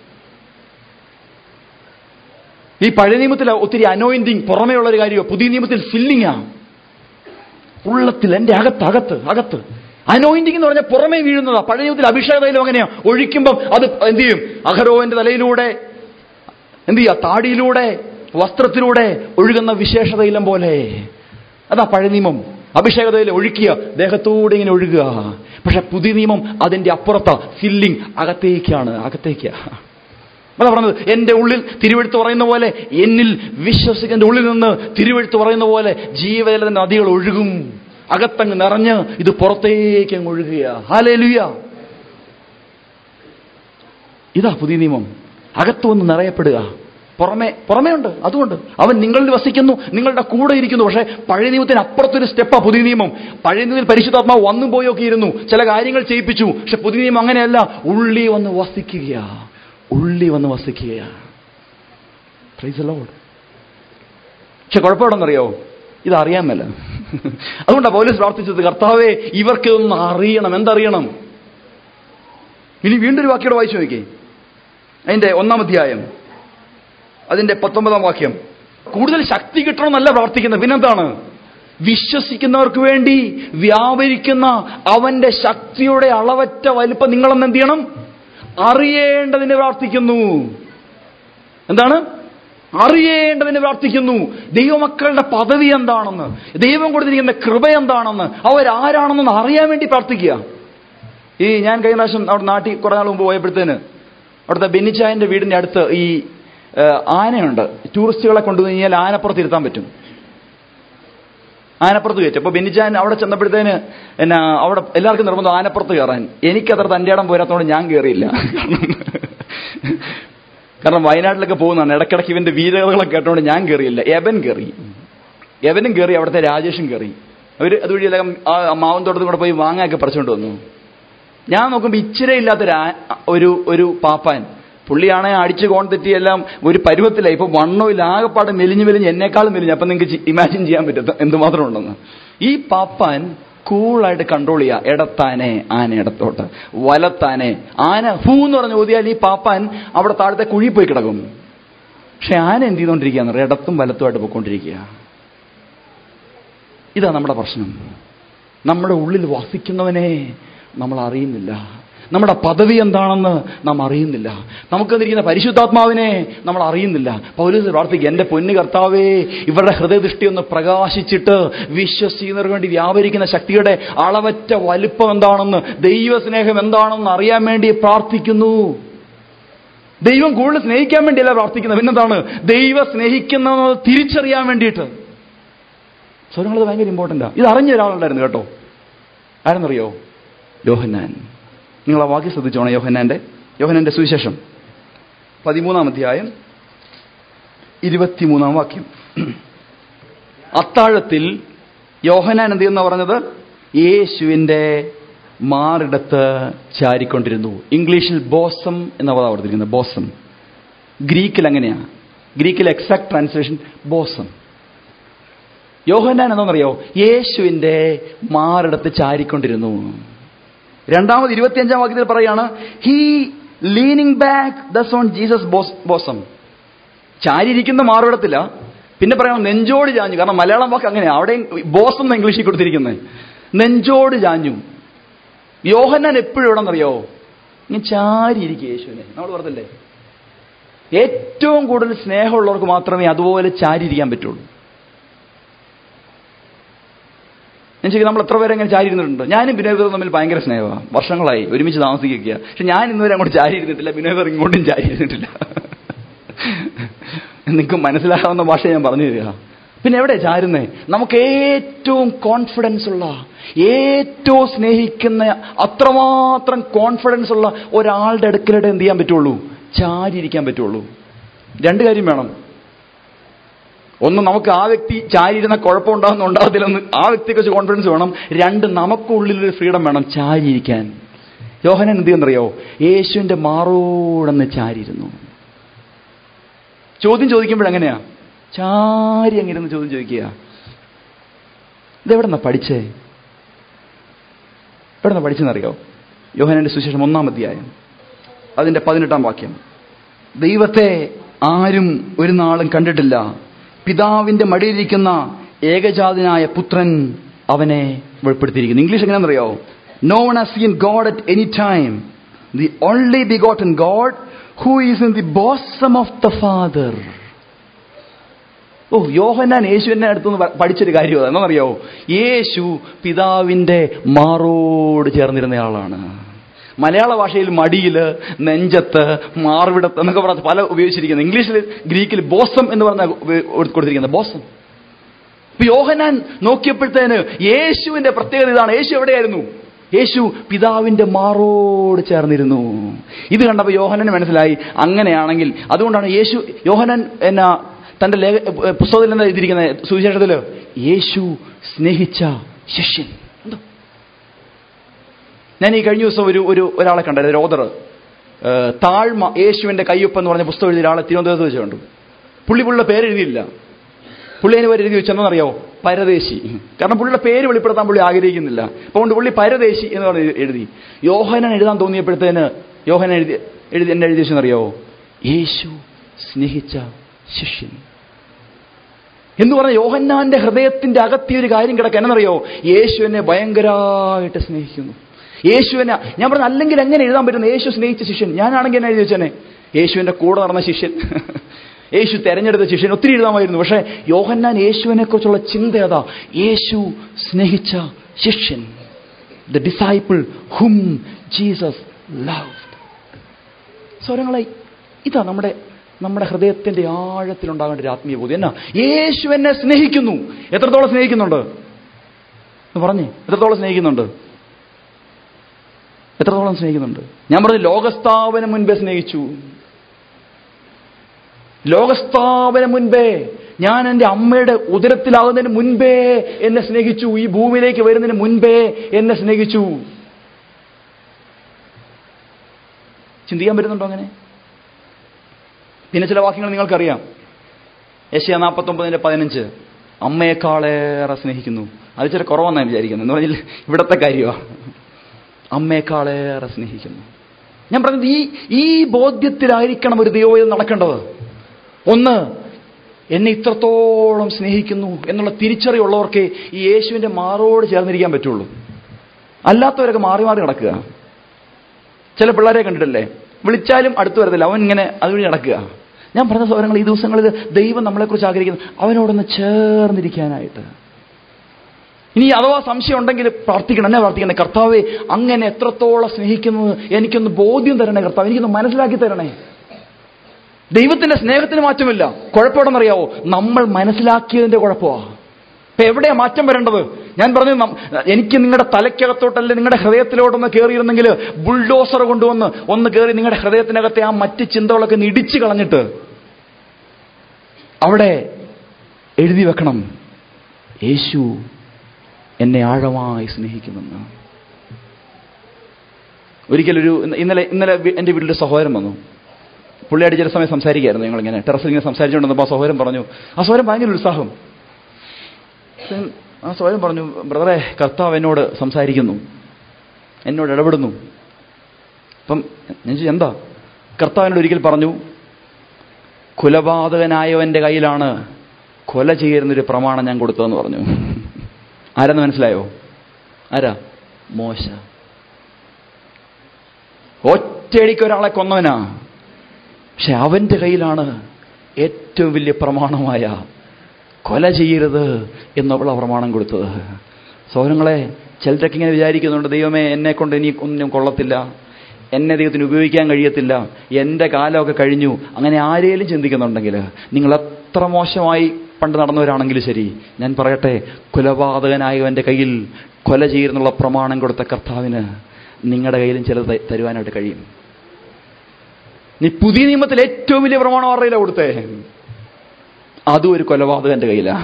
S1: ഈ പഴയ നിയമത്തിൽ ഒത്തിരി അനോയിന്റിങ് പുറമേ ഉള്ള ഒരു കാര്യമോ പുതിയ നിയമത്തിൽ ഫില്ലിങ്ങാ ഉള്ളത്തിൽ എൻ്റെ അകത്ത് അകത്ത് അകത്ത് അനോയിന്റിംഗ് എന്ന് പറഞ്ഞാൽ പുറമേ വീഴുന്നതാ പഴയ നിയമത്തിൽ അഭിഷേക തൈലം അങ്ങനെയാ ഒഴിക്കുമ്പം അത് എന്ത് ചെയ്യും അഹരോന്റെ തലയിലൂടെ എന്ത് ചെയ്യുക താടിയിലൂടെ വസ്ത്രത്തിലൂടെ ഒഴുകുന്ന വിശേഷ തൈലം പോലെ അതാ പഴയ നിയമം അഭിഷേക തൈലം ഒഴിക്കുക ദേഹത്തോടെ ഇങ്ങനെ ഒഴുകുക പക്ഷെ പുതിയ നിയമം അതിന്റെ അപ്പുറത്താ ഫില്ലിംഗ് അകത്തേക്കാണ് അകത്തേക്കാ അതാ പറഞ്ഞത് എന്റെ ഉള്ളിൽ തിരുവെടുത്ത് പറയുന്ന പോലെ എന്നിൽ വിശ്വസിക്കുന്ന ഉള്ളിൽ നിന്ന് തിരുവെടുത്ത് പറയുന്ന പോലെ ജീവജലത്തിന്റെ നദികൾ ഒഴുകും അകത്തങ്ങ് നിറഞ്ഞ് ഇത് പുറത്തേക്ക് അങ്ങ് ഒഴുകുക ഹാലേലുയ ഇതാ പുതിയ നിയമം അകത്തു വന്ന് നിറയപ്പെടുക പുറമെ പുറമേ ഉണ്ട് അതുകൊണ്ട് അവൻ നിങ്ങളിൽ വസിക്കുന്നു നിങ്ങളുടെ കൂടെ ഇരിക്കുന്നു പക്ഷേ പഴയ നിയമത്തിന് അപ്പുറത്തൊരു സ്റ്റെപ്പാ പുതിയ നിയമം പഴയ നിയമത്തിൽ പരിശുദ്ധാത്മാവ് വന്നും പോയൊക്കെ ഇരുന്നു ചില കാര്യങ്ങൾ ചെയ്യിപ്പിച്ചു പക്ഷെ പുതിയ നിയമം അങ്ങനെയല്ല ഉള്ളി വന്ന് വസിക്കുക ഉള്ളി വന്ന് വസിക്കുക പ്രൈസ് ലോഡ് പക്ഷെ കുഴപ്പമുണ്ടെന്നറിയോ ഇത് അറിയാൻ മേല അതുകൊണ്ടാണ് പോലീസ് പ്രാർത്ഥിച്ചത് കർത്താവേ ഇവർക്ക് ഒന്ന് അറിയണം എന്തറിയണം ഇനി വീണ്ടും ഒരു വാക്യോടെ വായിച്ചു നോക്കിയേ അതിന്റെ ഒന്നാം അധ്യായം അതിന്റെ പത്തൊമ്പതാം വാക്യം കൂടുതൽ ശക്തി കിട്ടണമെന്നല്ല പ്രാർത്ഥിക്കുന്നത് പിന്നെന്താണ് വിശ്വസിക്കുന്നവർക്ക് വേണ്ടി വ്യാപരിക്കുന്ന അവന്റെ ശക്തിയുടെ അളവറ്റ വലിപ്പം നിങ്ങളെന്ന് എന്ത് ചെയ്യണം അറിയേണ്ടതിന് പ്രാർത്ഥിക്കുന്നു എന്താണ് അറിയേണ്ടതിന് പ്രാർത്ഥിക്കുന്നു ദൈവമക്കളുടെ പദവി എന്താണെന്ന് ദൈവം കൊടുത്തിരിക്കുന്ന കൃപ എന്താണെന്ന് അവരാരാണെന്ന് അറിയാൻ വേണ്ടി പ്രാർത്ഥിക്കുക ഈ ഞാൻ കഴിഞ്ഞ പ്രാവശ്യം അവിടെ നാട്ടിൽ കുറെ നാൾ മുമ്പ് പോയപ്പോഴത്തേന് അവിടുത്തെ ബെന്നിച്ചായന്റെ വീടിന്റെ അടുത്ത് ഈ ഏഹ്, ആനയുണ്ട് ടൂറിസ്റ്റുകളെ കൊണ്ടുവന്ന് കഴിഞ്ഞാൽ ആനപ്പുറത്ത് ഇരുത്താൻ പറ്റും ആനപ്പുറത്ത് കയറ്റും അപ്പൊ ബെന്നിച്ചാൻ അവിടെ ചെന്നപ്പോഴത്തേന് എന്നാ അവിടെ എല്ലാവർക്കും നിർബന്ധം ആനപ്പുറത്ത് കയറാൻ എനിക്കത്ര തന്റെ ഇടം പോരാത്തോണ്ട് ഞാൻ കയറിയില്ല കാരണം വയനാട്ടിലൊക്കെ പോകുന്നതാണ് ഇടയ്ക്കിടയ്ക്ക് ഇവന്റെ വീരകളൊക്കെ കേട്ടോണ്ട് ഞാൻ കയറിയില്ല എബൻ കയറി എവനും കയറി അവിടുത്തെ രാജേഷും കയറി അവര് അതുവഴിയെല്ലാം ആ മാവൻ തോട്ടത്തിൽ കൂടെ പോയി മാങ്ങയൊക്കെ പറിച്ചുകൊണ്ട് വന്നു ഞാൻ നോക്കുമ്പോൾ ഇച്ചിരി ഇല്ലാത്തൊരു ആ- ഒരു ഒരു പാപ്പാൻ പുള്ളിയാണെ അടിച്ച് കോൺ തെറ്റിയെല്ലാം ഒരു പരുവത്തില്ല ഇപ്പൊ വണ്ണമില്ല ആകെപ്പാടെ മെലിഞ്ഞ് മെലിഞ്ഞ് എന്നെക്കാളും മെലിഞ്ഞ് അപ്പൊ നിങ്ങൾക്ക് ഇമാജിൻ ചെയ്യാൻ പറ്റും എന്തുമാത്രം ഉണ്ടെന്ന് ഈ പാപ്പാൻ കൂളായിട്ട് കൺട്രോൾ ചെയ്യുക ഇടത്താനെ ആന ഇടത്തോട്ട് വലത്താനെ ആന ഹൂ എന്ന് പറഞ്ഞ് ഓതിയാൽ ഈ പാപ്പാൻ അവിടെ താഴത്തെ കുഴി പോയി കിടക്കും പക്ഷെ ആന എന്ത് ചെയ്തുകൊണ്ടിരിക്കുകയെന്ന് ഇടത്തും വലത്തുമായിട്ട് പോയിക്കൊണ്ടിരിക്കുക ഇതാ നമ്മുടെ പ്രശ്നം നമ്മുടെ ഉള്ളിൽ വസിക്കുന്നവനെ നമ്മൾ അറിയുന്നില്ല നമ്മുടെ പദവി എന്താണെന്ന് നാം അറിയുന്നില്ല നമുക്ക് തന്നിരിക്കുന്ന പരിശുദ്ധാത്മാവിനെ നമ്മൾ അറിയുന്നില്ല പൗലീസ് പ്രാർത്ഥിക്കുക എന്റെ പൊന്നു കർത്താവേ ഇവരുടെ ഹൃദയദൃഷ്ടി ഒന്ന് പ്രകാശിച്ചിട്ട് വിശ്വസിക്കുന്നവർക്ക് വേണ്ടി വ്യാപരിക്കുന്ന ശക്തിയുടെ അളവറ്റ വലുപ്പം എന്താണെന്ന് ദൈവസ്നേഹം എന്താണെന്ന് അറിയാൻ വേണ്ടി പ്രാർത്ഥിക്കുന്നു ദൈവം കൂടുതൽ സ്നേഹിക്കാൻ വേണ്ടിയല്ല പ്രാർത്ഥിക്കുന്നത് പിന്നെന്താണ് ദൈവം സ്നേഹിക്കുന്നത് തിരിച്ചറിയാൻ വേണ്ടിയിട്ട് സ്വരങ്ങളത് ഭയങ്കര ഇമ്പോർട്ടൻ്റാ ഇത് അറിഞ്ഞ ഒരാളുണ്ടായിരുന്നു കേട്ടോ ആരെന്നറിയോ യോഹന്നാൻ നിങ്ങൾ ആ വാക്യം ശ്രദ്ധിച്ചോണം യോഹന്നാന്റെ യോഹന്നാന്റെ സുവിശേഷം പതിമൂന്നാം അധ്യായം ഇരുപത്തിമൂന്നാം വാക്യം അത്താഴത്തിൽ യോഹന്നാൻ എന്ത് ചെയ്യുന്ന പറഞ്ഞത് യേശുവിന്റെ മാറിടത്ത് ചാരിക്കൊണ്ടിരുന്നു ഇംഗ്ലീഷിൽ ബോസം എന്ന പദം കൊടുത്തിരിക്കുന്നത് ബോസം ഗ്രീക്കിൽ അങ്ങനെയാ ഗ്രീക്കിൽ എക്സാക്ട് ട്രാൻസ്ലേഷൻ ബോസം യോഹന്നാൻ എന്താണെന്നറിയോ യേശുവിന്റെ മാറിടത്ത് ചാരിക്കൊണ്ടിരുന്നു രണ്ടാമത് ഇരുപത്തിയഞ്ചാം വാക്യത്തിൽ പറയാണ് he leaning back thus on Jesus bosom ചാരിയിരിക്കുന്ന മാറിടത്തില്ല പിന്നെ പറയണം നെഞ്ചോട് ചാഞ്ഞു കാരണം മലയാളം വാക്ക് അങ്ങനെയാ അവിടെയും ബോസ് എന്ന് ഇംഗ്ലീഷിൽ കൊടുത്തിരിക്കുന്നത് നെഞ്ചോട് ചാഞ്ഞു യോഹന്നാൻ എപ്പോഴും എവിടെന്നറിയോ ഇങ്ങനെ ചാരിയിരിക്കുക യേശുവിനെ നമ്മൾ പറഞ്ഞല്ലേ ഏറ്റവും കൂടുതൽ സ്നേഹമുള്ളവർക്ക് മാത്രമേ അതുപോലെ ചാരിയിരിക്കാൻ പറ്റുള്ളൂ ഞാൻ ചോദിക്കും നമ്മൾ എത്ര പേരെ അങ്ങനെ ചാരി ഇരുന്നിട്ടുണ്ട് ഞാനും ബിനോയ് തമ്മിൽ ഭയങ്കര സ്നേഹമാണ് വർഷങ്ങളായി ഒരുമിച്ച് താമസിക്കുക പക്ഷെ ഞാൻ ഇന്നുവരെ അങ്ങോട്ട് ചാരി ഇരുന്നിട്ടില്ല ബിനോയ് ഇങ്ങോട്ടും ചാരി ഇരുന്നിട്ടില്ല നിങ്ങൾക്ക് മനസ്സിലാകാവുന്ന ഭാഷ ഞാൻ പറഞ്ഞു തരിക പിന്നെ എവിടെ ചാരുന്നേ നമുക്ക് ഏറ്റവും കോൺഫിഡൻസ് ഉള്ള ഏറ്റവും സ്നേഹിക്കുന്ന അത്രമാത്രം കോൺഫിഡൻസ് ഉള്ള ഒരാളുടെ അടുക്കലിടെ എന്ത് ചെയ്യാൻ പറ്റുള്ളൂ ചാരിയിരിക്കാൻ പറ്റുള്ളൂ രണ്ട് കാര്യം വേണം ഒന്ന് നമുക്ക് ആ വ്യക്തി ചാരിയിരുന്ന കുഴപ്പമുണ്ടാകുന്ന ഉണ്ടാകത്തില്ലെന്ന് ആ വ്യക്തിക്ക് കോൺഫിഡൻസ് വേണം രണ്ട് നമുക്കുള്ളിലൊരു ഫ്രീഡം വേണം ചാരിയിരിക്കാൻ യോഹനൻ എന്ത് ചെയ്യുന്നറിയോ യേശുവിന്റെ മാറോടെന്ന് ചാരിയിരുന്നു ചോദ്യം ചോദിക്കുമ്പോഴെങ്ങനെയാ ചാരി അങ്ങിരുന്ന് ചോദ്യം ചോദിക്കുക ഇതെവിടെ നിന്നാ പഠിച്ചേ എവിടെ നിന്നാ പഠിച്ചെന്നറിയോ യോഹനന്റെ സുശേഷം ഒന്നാം അധ്യായം അതിന്റെ പതിനെട്ടാം വാക്യം ദൈവത്തെ ആരും ഒരു നാളും കണ്ടിട്ടില്ല പിതാവിന്റെ മടിയിലിരിക്കുന്ന ഏകജാതനായ പുത്രൻ അവനെ വെളിപ്പെടുത്തിയിരിക്കുന്നു ഇംഗ്ലീഷ് എങ്ങനെയാണെന്നറിയോ No one has seen God at any time. The only begotten God who is in the bosom of the Father. ഓ യോഹന്നാൻ യേശുവിന്റെ അടുത്തുനിന്ന് പ- പഠിച്ചൊരു കാര്യം അതാ. എന്നറിയാവോ യേശു പിതാവിന്റെ മാറോട് ചേർന്നിരുന്നയാളാണ് മലയാള ഭാഷയിൽ മടിയിൽ നെഞ്ചത്ത് മാർവിടത്ത് എന്നൊക്കെ പറഞ്ഞ് പല ഉപയോഗിച്ചിരിക്കുന്നത് ഇംഗ്ലീഷിൽ ഗ്രീക്കിൽ ബോസം എന്ന് പറഞ്ഞ കൊടുത്തിരിക്കുന്നത് ബോസം ഇപ്പൊ യോഹനാൻ നോക്കിയപ്പോഴത്തേന് യേശുവിന്റെ പ്രത്യേകത ഇതാണ് യേശു എവിടെയായിരുന്നു യേശു പിതാവിന്റെ മാറോട് ചേർന്നിരുന്നു ഇത് കണ്ടപ്പോൾ യോഹനന് മനസ്സിലായി അങ്ങനെയാണെങ്കിൽ അതുകൊണ്ടാണ് യേശു യോഹനൻ എന്നാ തന്റെ ലേഖ പുസ്തകത്തിൽ എന്താ എഴുതിയിരിക്കുന്നത് സുവിശേഷത്തില് യേശു സ്നേഹിച്ച ശിഷ്യൻ എന്തോ ഞാൻ ഈ കഴിഞ്ഞ ദിവസം ഒരു ഒരു ഒരാളെ കണ്ടായിരുന്നു ഒരു ഓദർ താഴ്മ യേശുവിന്റെ കയ്യൊപ്പ് എന്ന് പറഞ്ഞ പുസ്തകം എഴുതിയ ഒരാളെ തിരുവനന്തപുരത്ത് വെച്ച് കണ്ടു പുള്ളി പുള്ളിയുടെ പേര് എഴുതിയില്ല പുള്ളി അതിന് പേര് എഴുതി വെച്ചെന്നറിയാവോ പരദേശി കാരണം പുള്ളിയുടെ പേര് വെളിപ്പെടുത്താൻ പുള്ളി ആഗ്രഹിക്കുന്നില്ല അതുകൊണ്ട് പുള്ളി പരദേശി എന്ന് പറഞ്ഞ് എഴുതി യോഹനൻ എഴുതാൻ തോന്നിയപ്പോഴത്തേന് യോഹനൻ എഴുതി എഴുതി എന്നെ എഴുതി വെച്ചെന്നറിയാവോ യേശു സ്നേഹിച്ച ശിഷ്യൻ എന്ന് പറഞ്ഞ യോഹന്നാന്റെ ഹൃദയത്തിന്റെ അകത്തി ഒരു കാര്യം കിടക്കുക എന്നറിയോ യേശു എന്നെ ഭയങ്കരമായിട്ട് സ്നേഹിക്കുന്നു യേശുവിനെ ഞാൻ പറഞ്ഞ അല്ലെങ്കിൽ എങ്ങനെ എഴുതാൻ പറ്റുന്നു യേശു സ്നേഹിച്ച ശിഷ്യൻ ഞാനാണെങ്കിൽ എന്നെ എഴുതി വെച്ചേനെ യേശുവിന്റെ കൂടെ നടന്ന ശിഷ്യൻ യേശു തെരഞ്ഞെടുത്ത ശിഷ്യൻ ഒത്തിരി എഴുതാമായിരുന്നു പക്ഷേ യോഹന്നാൻ യേശുവിനെ കുറിച്ചുള്ള ചിന്ത ഏതാ യേശു സ്നേഹിച്ച ശിഷ്യൻ the disciple whom Jesus love സ്വരങ്ങളെ ഇതാ നമ്മുടെ നമ്മുടെ ഹൃദയത്തിന്റെ ആഴത്തിലുണ്ടാകേണ്ട ഒരു ആത്മീയ ബോധ്യം എന്നാ യേശു എന്നെ സ്നേഹിക്കുന്നു എത്രത്തോളം സ്നേഹിക്കുന്നുണ്ട് എന്ന് പറഞ്ഞേ എത്രത്തോളം സ്നേഹിക്കുന്നുണ്ട് എത്രത്തോളം സ്നേഹിക്കുന്നുണ്ട് ഞാൻ പറഞ്ഞു ലോകസ്ഥാപനം മുൻപേ സ്നേഹിച്ചു ലോകസ്ഥാപനം മുൻപേ ഞാൻ എൻ്റെ അമ്മയുടെ ഉദരത്തിലാകുന്നതിന് മുൻപേ എന്നെ സ്നേഹിച്ചു ഈ ഭൂമിയിലേക്ക് വരുന്നതിന് മുൻപേ എന്നെ സ്നേഹിച്ചു ചിന്തിക്കാൻ പറ്റുന്നുണ്ടോ അങ്ങനെ പിന്നെ ചില വാക്യങ്ങൾ നിങ്ങൾക്കറിയാം യശയ നാൽപ്പത്തൊമ്പതിന്റെ പതിനഞ്ച് അമ്മയെക്കാളേറെ സ്നേഹിക്കുന്നു അത് ചില കുറവെന്നാണ് വിചാരിക്കുന്നത് എന്ന് പറഞ്ഞാൽ ഇവിടത്തെ കാര്യമാണ് അമ്മയെക്കാളേറെ സ്നേഹിക്കുന്നു ഞാൻ പറഞ്ഞത് ഈ ഈ ബോധ്യത്തിലായിരിക്കണം ഒരു ദൈവം നടക്കേണ്ടത് ഒന്ന് എന്നെ ഇത്രത്തോളം സ്നേഹിക്കുന്നു എന്നുള്ള തിരിച്ചറിവുള്ളവർക്ക് ഈ യേശുവിന്റെ മാറോട് ചേർന്നിരിക്കാൻ പറ്റുള്ളൂ അല്ലാത്തവരൊക്കെ മാറി മാറി നടക്കുക ചില പിള്ളേരെ കണ്ടിട്ടില്ലേ വിളിച്ചാലും അടുത്ത് വരത്തില്ല അവൻ ഇങ്ങനെ അതുവഴി നടക്കുക ഞാൻ പറഞ്ഞ സൗരങ്ങൾ ഈ ദിവസങ്ങളിൽ ദൈവം നമ്മളെക്കുറിച്ച് ആഗ്രഹിക്കുന്നു അവനോടൊന്ന് ചേർന്നിരിക്കാനായിട്ട് ഇനി അഥവാ സംശയം ഉണ്ടെങ്കിൽ പ്രാർത്ഥിക്കണം എന്നെ പ്രാർത്ഥിക്കണേ കർത്താവെ അങ്ങനെ എത്രത്തോളം സ്നേഹിക്കുന്നത് എനിക്കൊന്ന് ബോധ്യം തരണേ കർത്താവ് എനിക്കൊന്ന് മനസ്സിലാക്കി തരണേ ദൈവത്തിന്റെ സ്നേഹത്തിന് മാറ്റമില്ല കുഴപ്പമുണ്ടെന്നറിയാവോ നമ്മൾ മനസ്സിലാക്കിയതിന്റെ കുഴപ്പമാണ് ഇപ്പൊ എവിടെയാ മാറ്റം വരേണ്ടത് ഞാൻ പറഞ്ഞു നം- എനിക്ക് നിങ്ങളുടെ തലയ്ക്കകത്തോട്ടല്ല നിങ്ങളുടെ ഹൃദയത്തിലോട്ടൊന്ന് കയറിയിരുന്നെങ്കിൽ ബുൾഡോസർ കൊണ്ടുവന്ന് ഒന്ന് കയറി നിങ്ങളുടെ ഹൃദയത്തിനകത്തെ ആ മറ്റ് ചിന്തകളൊക്കെ ഒന്ന് ഇടിച്ചു കളഞ്ഞിട്ട് അവിടെ എഴുതി വെക്കണം യേശു എന്നെ ആഴമായി സ്നേഹിക്കുമെന്ന് ഒരിക്കലൊരു ഇന്നലെ ഇന്നലെ വി- എൻ്റെ വീട്ടിലൊരു സഹോദരൻ വന്നു പുള്ളിയായിട്ട് ചില സമയം സംസാരിക്കായിരുന്നു ഞങ്ങളിങ്ങനെ ടെറസിൽ ഇങ്ങനെ സംസാരിച്ചുകൊണ്ടിരുന്നപ്പോൾ ആ സഹോദരൻ പറഞ്ഞു ആ സഹോദരൻ ഭയങ്കര ഉത്സാഹം ആ സഹോദരൻ പറഞ്ഞു ബ്രദറെ കർത്താവ് എന്നോട് സംസാരിക്കുന്നു എന്നോട് ഇടപെടുന്നു അപ്പം ഞാൻ ചോദിച്ചു എന്താ കർത്താവിനോട് ഒരിക്കൽ പറഞ്ഞു കുലപാതകനായവന്റെ കയ്യിലാണ് കൊല ചെയ്യുന്നൊരു പ്രമാണം ഞാൻ കൊടുത്തതെന്ന് പറഞ്ഞു ആരെന്ന് മനസ്സിലായോ ആരാ മോശ ഒറ്റയടിക്ക് ഒരാളെ കൊന്നവനാ പക്ഷെ അവന്റെ കയ്യിലാണ് ഏറ്റവും വലിയ പ്രമാണമായ കൊല ചെയ്യരുത് എന്നുള്ള പ്രമാണം കൊടുത്തത് സൗരങ്ങളെ ചിലരൊക്കെ ഇങ്ങനെ വിചാരിക്കുന്നുണ്ട് ദൈവമേ എന്നെ കൊണ്ട് ഇനി ഒന്നും കൊള്ളത്തില്ല എന്നെ ദൈവത്തിന് ഉപയോഗിക്കാൻ കഴിയത്തില്ല എൻ്റെ കാലമൊക്കെ കഴിഞ്ഞു അങ്ങനെ ആരേലും ചിന്തിക്കുന്നുണ്ടെങ്കിൽ നിങ്ങൾ എത്ര മോശമായി പണ്ട് നടന്നവരാണെങ്കിലും ശരി ഞാൻ പറയട്ടെ കൊലപാതകനായവൻ്റെ കയ്യിൽ കൊല ചെയ്യുന്നുള്ള പ്രമാണം കൊടുത്ത കർത്താവിന് നിങ്ങളുടെ കയ്യിലും ചിലത് ത- തരുവാനായിട്ട് കഴിയും നീ പുതിയ നിയമത്തിൽ ഏറ്റവും വലിയ പ്രമാണം ആരുടെയില്ല കൊടുത്തേ അതും ഒരു കൊലപാതകന്റെ കയ്യിലാ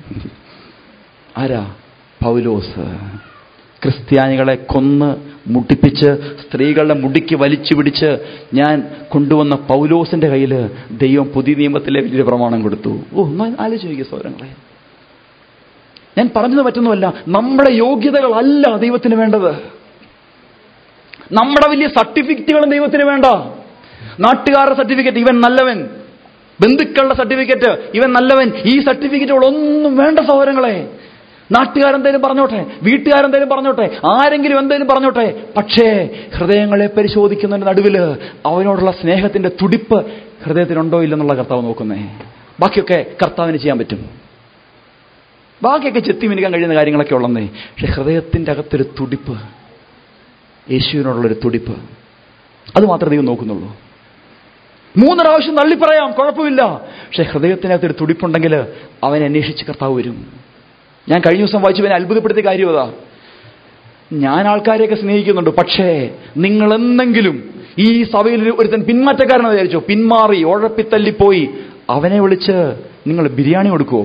S1: ആരാ പൗലോസ് ക്രിസ്ത്യാനികളെ കൊന്ന് മുട്ടിപ്പിച്ച് സ്ത്രീകളുടെ മുടിക്ക് വലിച്ചു പിടിച്ച് ഞാൻ കൊണ്ടുവന്ന പൗലോസിന്റെ കയ്യിൽ ദൈവം പുതിയ നിയമത്തിലെ വലിയൊരു പ്രമാണം കൊടുത്തു ഓ ഒന്ന് ആലോചിച്ച് നോക്കിയ സൗരങ്ങളെ ഞാൻ പറഞ്ഞത് പറ്റുന്നുമല്ല നമ്മുടെ യോഗ്യതകളല്ല ദൈവത്തിന് വേണ്ടത് നമ്മുടെ വലിയ സർട്ടിഫിക്കറ്റുകളും ദൈവത്തിന് വേണ്ട നാട്ടുകാരുടെ സർട്ടിഫിക്കറ്റ് ഇവൻ നല്ലവൻ ബന്ധുക്കളുടെ സർട്ടിഫിക്കറ്റ് ഇവൻ നല്ലവൻ ഈ സർട്ടിഫിക്കറ്റുകളൊന്നും വേണ്ട സഹോദരങ്ങളെ നാട്ടുകാരെന്തേലും പറഞ്ഞോട്ടെ വീട്ടുകാരെന്തേലും പറഞ്ഞോട്ടെ ആരെങ്കിലും എന്തേലും പറഞ്ഞോട്ടെ പക്ഷേ ഹൃദയങ്ങളെ പരിശോധിക്കുന്നതിന്റെ നടുവില് അവനോടുള്ള സ്നേഹത്തിന്റെ തുടിപ്പ് ഹൃദയത്തിനുണ്ടോ ഇല്ലെന്നുള്ള കർത്താവ് നോക്കുന്നേ ബാക്കിയൊക്കെ കർത്താവിന് ചെയ്യാൻ പറ്റും ബാക്കിയൊക്കെ ചെത്തി മിനിക്കാൻ കഴിയുന്ന കാര്യങ്ങളൊക്കെ ഉള്ളന്നേ പക്ഷെ ഹൃദയത്തിന്റെ അകത്തൊരു തുടിപ്പ് യേശുവിനോടുള്ളൊരു തുടിപ്പ് അത് മാത്രമേ ദൈവം നോക്കുന്നുള്ളൂ മൂന്ന് പ്രാവശ്യം തള്ളിപ്പറയാം കുഴപ്പമില്ല പക്ഷെ ഹൃദയത്തിനകത്തൊരു തുടിപ്പുണ്ടെങ്കിൽ അവനെ അന്വേഷിച്ച് കർത്താവ് വരും ഞാൻ കഴിഞ്ഞ ദിവസം വായിച്ചു എന്നെ അത്ഭുതപ്പെടുത്തിയ കാര്യം അതാ ഞാൻ ആൾക്കാരെയൊക്കെ സ്നേഹിക്കുന്നുണ്ട് പക്ഷേ നിങ്ങൾ എന്തെങ്കിലും ഈ സഭയിൽ ഒരു- ഒരുത്തൻ പിന്മാറ്റക്കാരനെന്ന് വിചാരിച്ചോ പിന്മാറി ഉഴപ്പിത്തല്ലിപ്പോയി അവനെ വിളിച്ച് നിങ്ങൾ ബിരിയാണി കൊടുക്കുവോ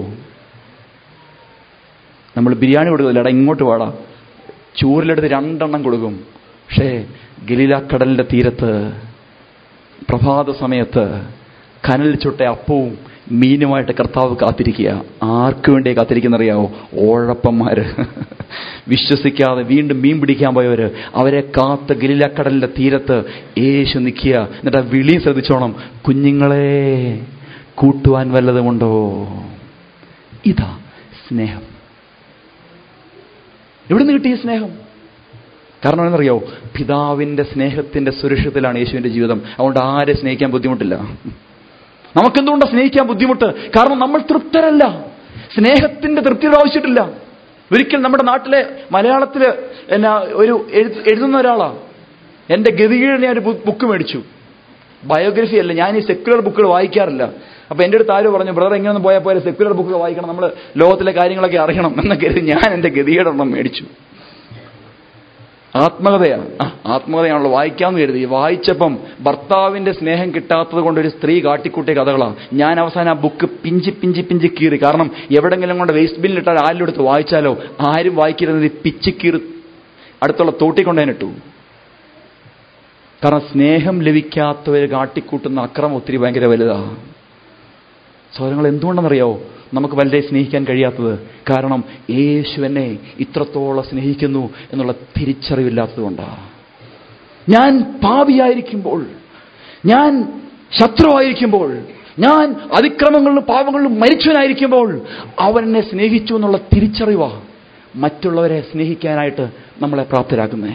S1: നമ്മൾ ബിരിയാണി കൊടുക്കുന്നില്ല എടാ ഇങ്ങോട്ട് വാടാ ചൂരിലെടുത്ത് രണ്ടെണ്ണം കൊടുക്കും പക്ഷേ ഗലീലാക്കടലിന്റെ തീരത്ത് പ്രഭാത സമയത്ത് കനൽ ചുട്ട അപ്പവും മീനുമായിട്ട് കർത്താവ് കാത്തിരിക്കുക ആർക്കു വേണ്ടി കാത്തിരിക്കുന്നറിയാവോ ഓഴപ്പന്മാര് വിശ്വസിക്കാതെ വീണ്ടും മീൻ പിടിക്കാൻ പോയവര് അവരെ കാത്ത് ഗലീലക്കടലിന്റെ തീരത്ത് യേശു നിൽക്കുക എന്നിട്ട് ആ വിളിയും ശ്രദ്ധിച്ചോണം കുഞ്ഞുങ്ങളെ കൂട്ടുവാൻ വല്ലതുമുണ്ടോ ഇതാ സ്നേഹം എവിടുന്ന് കിട്ടി ഈ സ്നേഹം കാരണം എന്നറിയോ പിതാവിന്റെ സ്നേഹത്തിന്റെ സുരക്ഷിതത്തിലാണ് യേശുവിന്റെ ജീവിതം അതുകൊണ്ട് ആരെ സ്നേഹിക്കാൻ ബുദ്ധിമുട്ടില്ല നമുക്കെന്തുകൊണ്ട് സ്നേഹിക്കാൻ ബുദ്ധിമുട്ട് കാരണം നമ്മൾ തൃപ്തരല്ല സ്നേഹത്തിന്റെ തൃപ്തിയുടെ ആവശ്യമില്ല ഒരിക്കൽ നമ്മുടെ നാട്ടിലെ മലയാളത്തില് എന്നാ ഒരു എഴുത്ത് എഴുതുന്ന ഒരാളാ എന്റെ ഗതികീഴിൽ ഞാൻ ഒരു ബുക്ക് മേടിച്ചു ബയോഗ്രഫി അല്ല ഞാൻ ഈ സെക്യുലർ ബുക്കുകൾ വായിക്കാറില്ല അപ്പൊ എന്റെ അടുത്ത് ആര് പറഞ്ഞു ബ്രദർ എങ്ങനെയൊന്നും പോയാൽ പോലെ സെക്യുലർ ബുക്കുകൾ വായിക്കണം നമ്മൾ ലോകത്തിലെ കാര്യങ്ങളൊക്കെ അറിയണം എന്നൊക്കെ കരുതി ഞാൻ എന്റെ ഗതികേടെണ്ണം മേടിച്ചു ആത്മകഥയാണ് ആ ആത്മകഥയാണല്ലോ വായിക്കാമെന്ന് കരുതി വായിച്ചപ്പം ഭർത്താവിന്റെ സ്നേഹം കിട്ടാത്തത് കൊണ്ട് ഒരു സ്ത്രീ കാട്ടിക്കൂട്ടിയ കഥകളാണ് ഞാൻ അവസാനം ആ ബുക്ക് പിഞ്ചി പിഞ്ചി പിഞ്ചി കീറി കാരണം എവിടെങ്കിലും കൊണ്ട് വേസ്റ്റ് ബില്ലിട്ടാൽ ആരും എടുത്ത് വായിച്ചാലോ ആരും വായിക്കരുത് പിച്ചി കീറി അടുത്തുള്ള തോട്ടിക്കൊണ്ടേനിട്ടു കാരണം സ്നേഹം ലഭിക്കാത്തവർ കാട്ടിക്കൂട്ടുന്ന അക്രമം ഒത്തിരി ഭയങ്കര വലുതാണ് സൗരങ്ങൾ എന്തുകൊണ്ടെന്നറിയാവോ നമുക്ക് വലുതെ സ്നേഹിക്കാൻ കഴിയാത്തത് കാരണം യേശു എന്നെ ഇത്രത്തോളം സ്നേഹിക്കുന്നു എന്നുള്ള തിരിച്ചറിവില്ലാത്തതുകൊണ്ടാണ് ഞാൻ പാപിയായിരിക്കുമ്പോൾ ഞാൻ ശത്രുവായിരിക്കുമ്പോൾ ഞാൻ അതിക്രമങ്ങളിലും പാപങ്ങളിലും മരിച്ചവനായിരിക്കുമ്പോൾ അവൻ എന്നെ സ്നേഹിച്ചു എന്നുള്ള തിരിച്ചറിവാ മറ്റുള്ളവരെ സ്നേഹിക്കാനായിട്ട് നമ്മളെ പ്രാപ്തരാക്കുന്നേ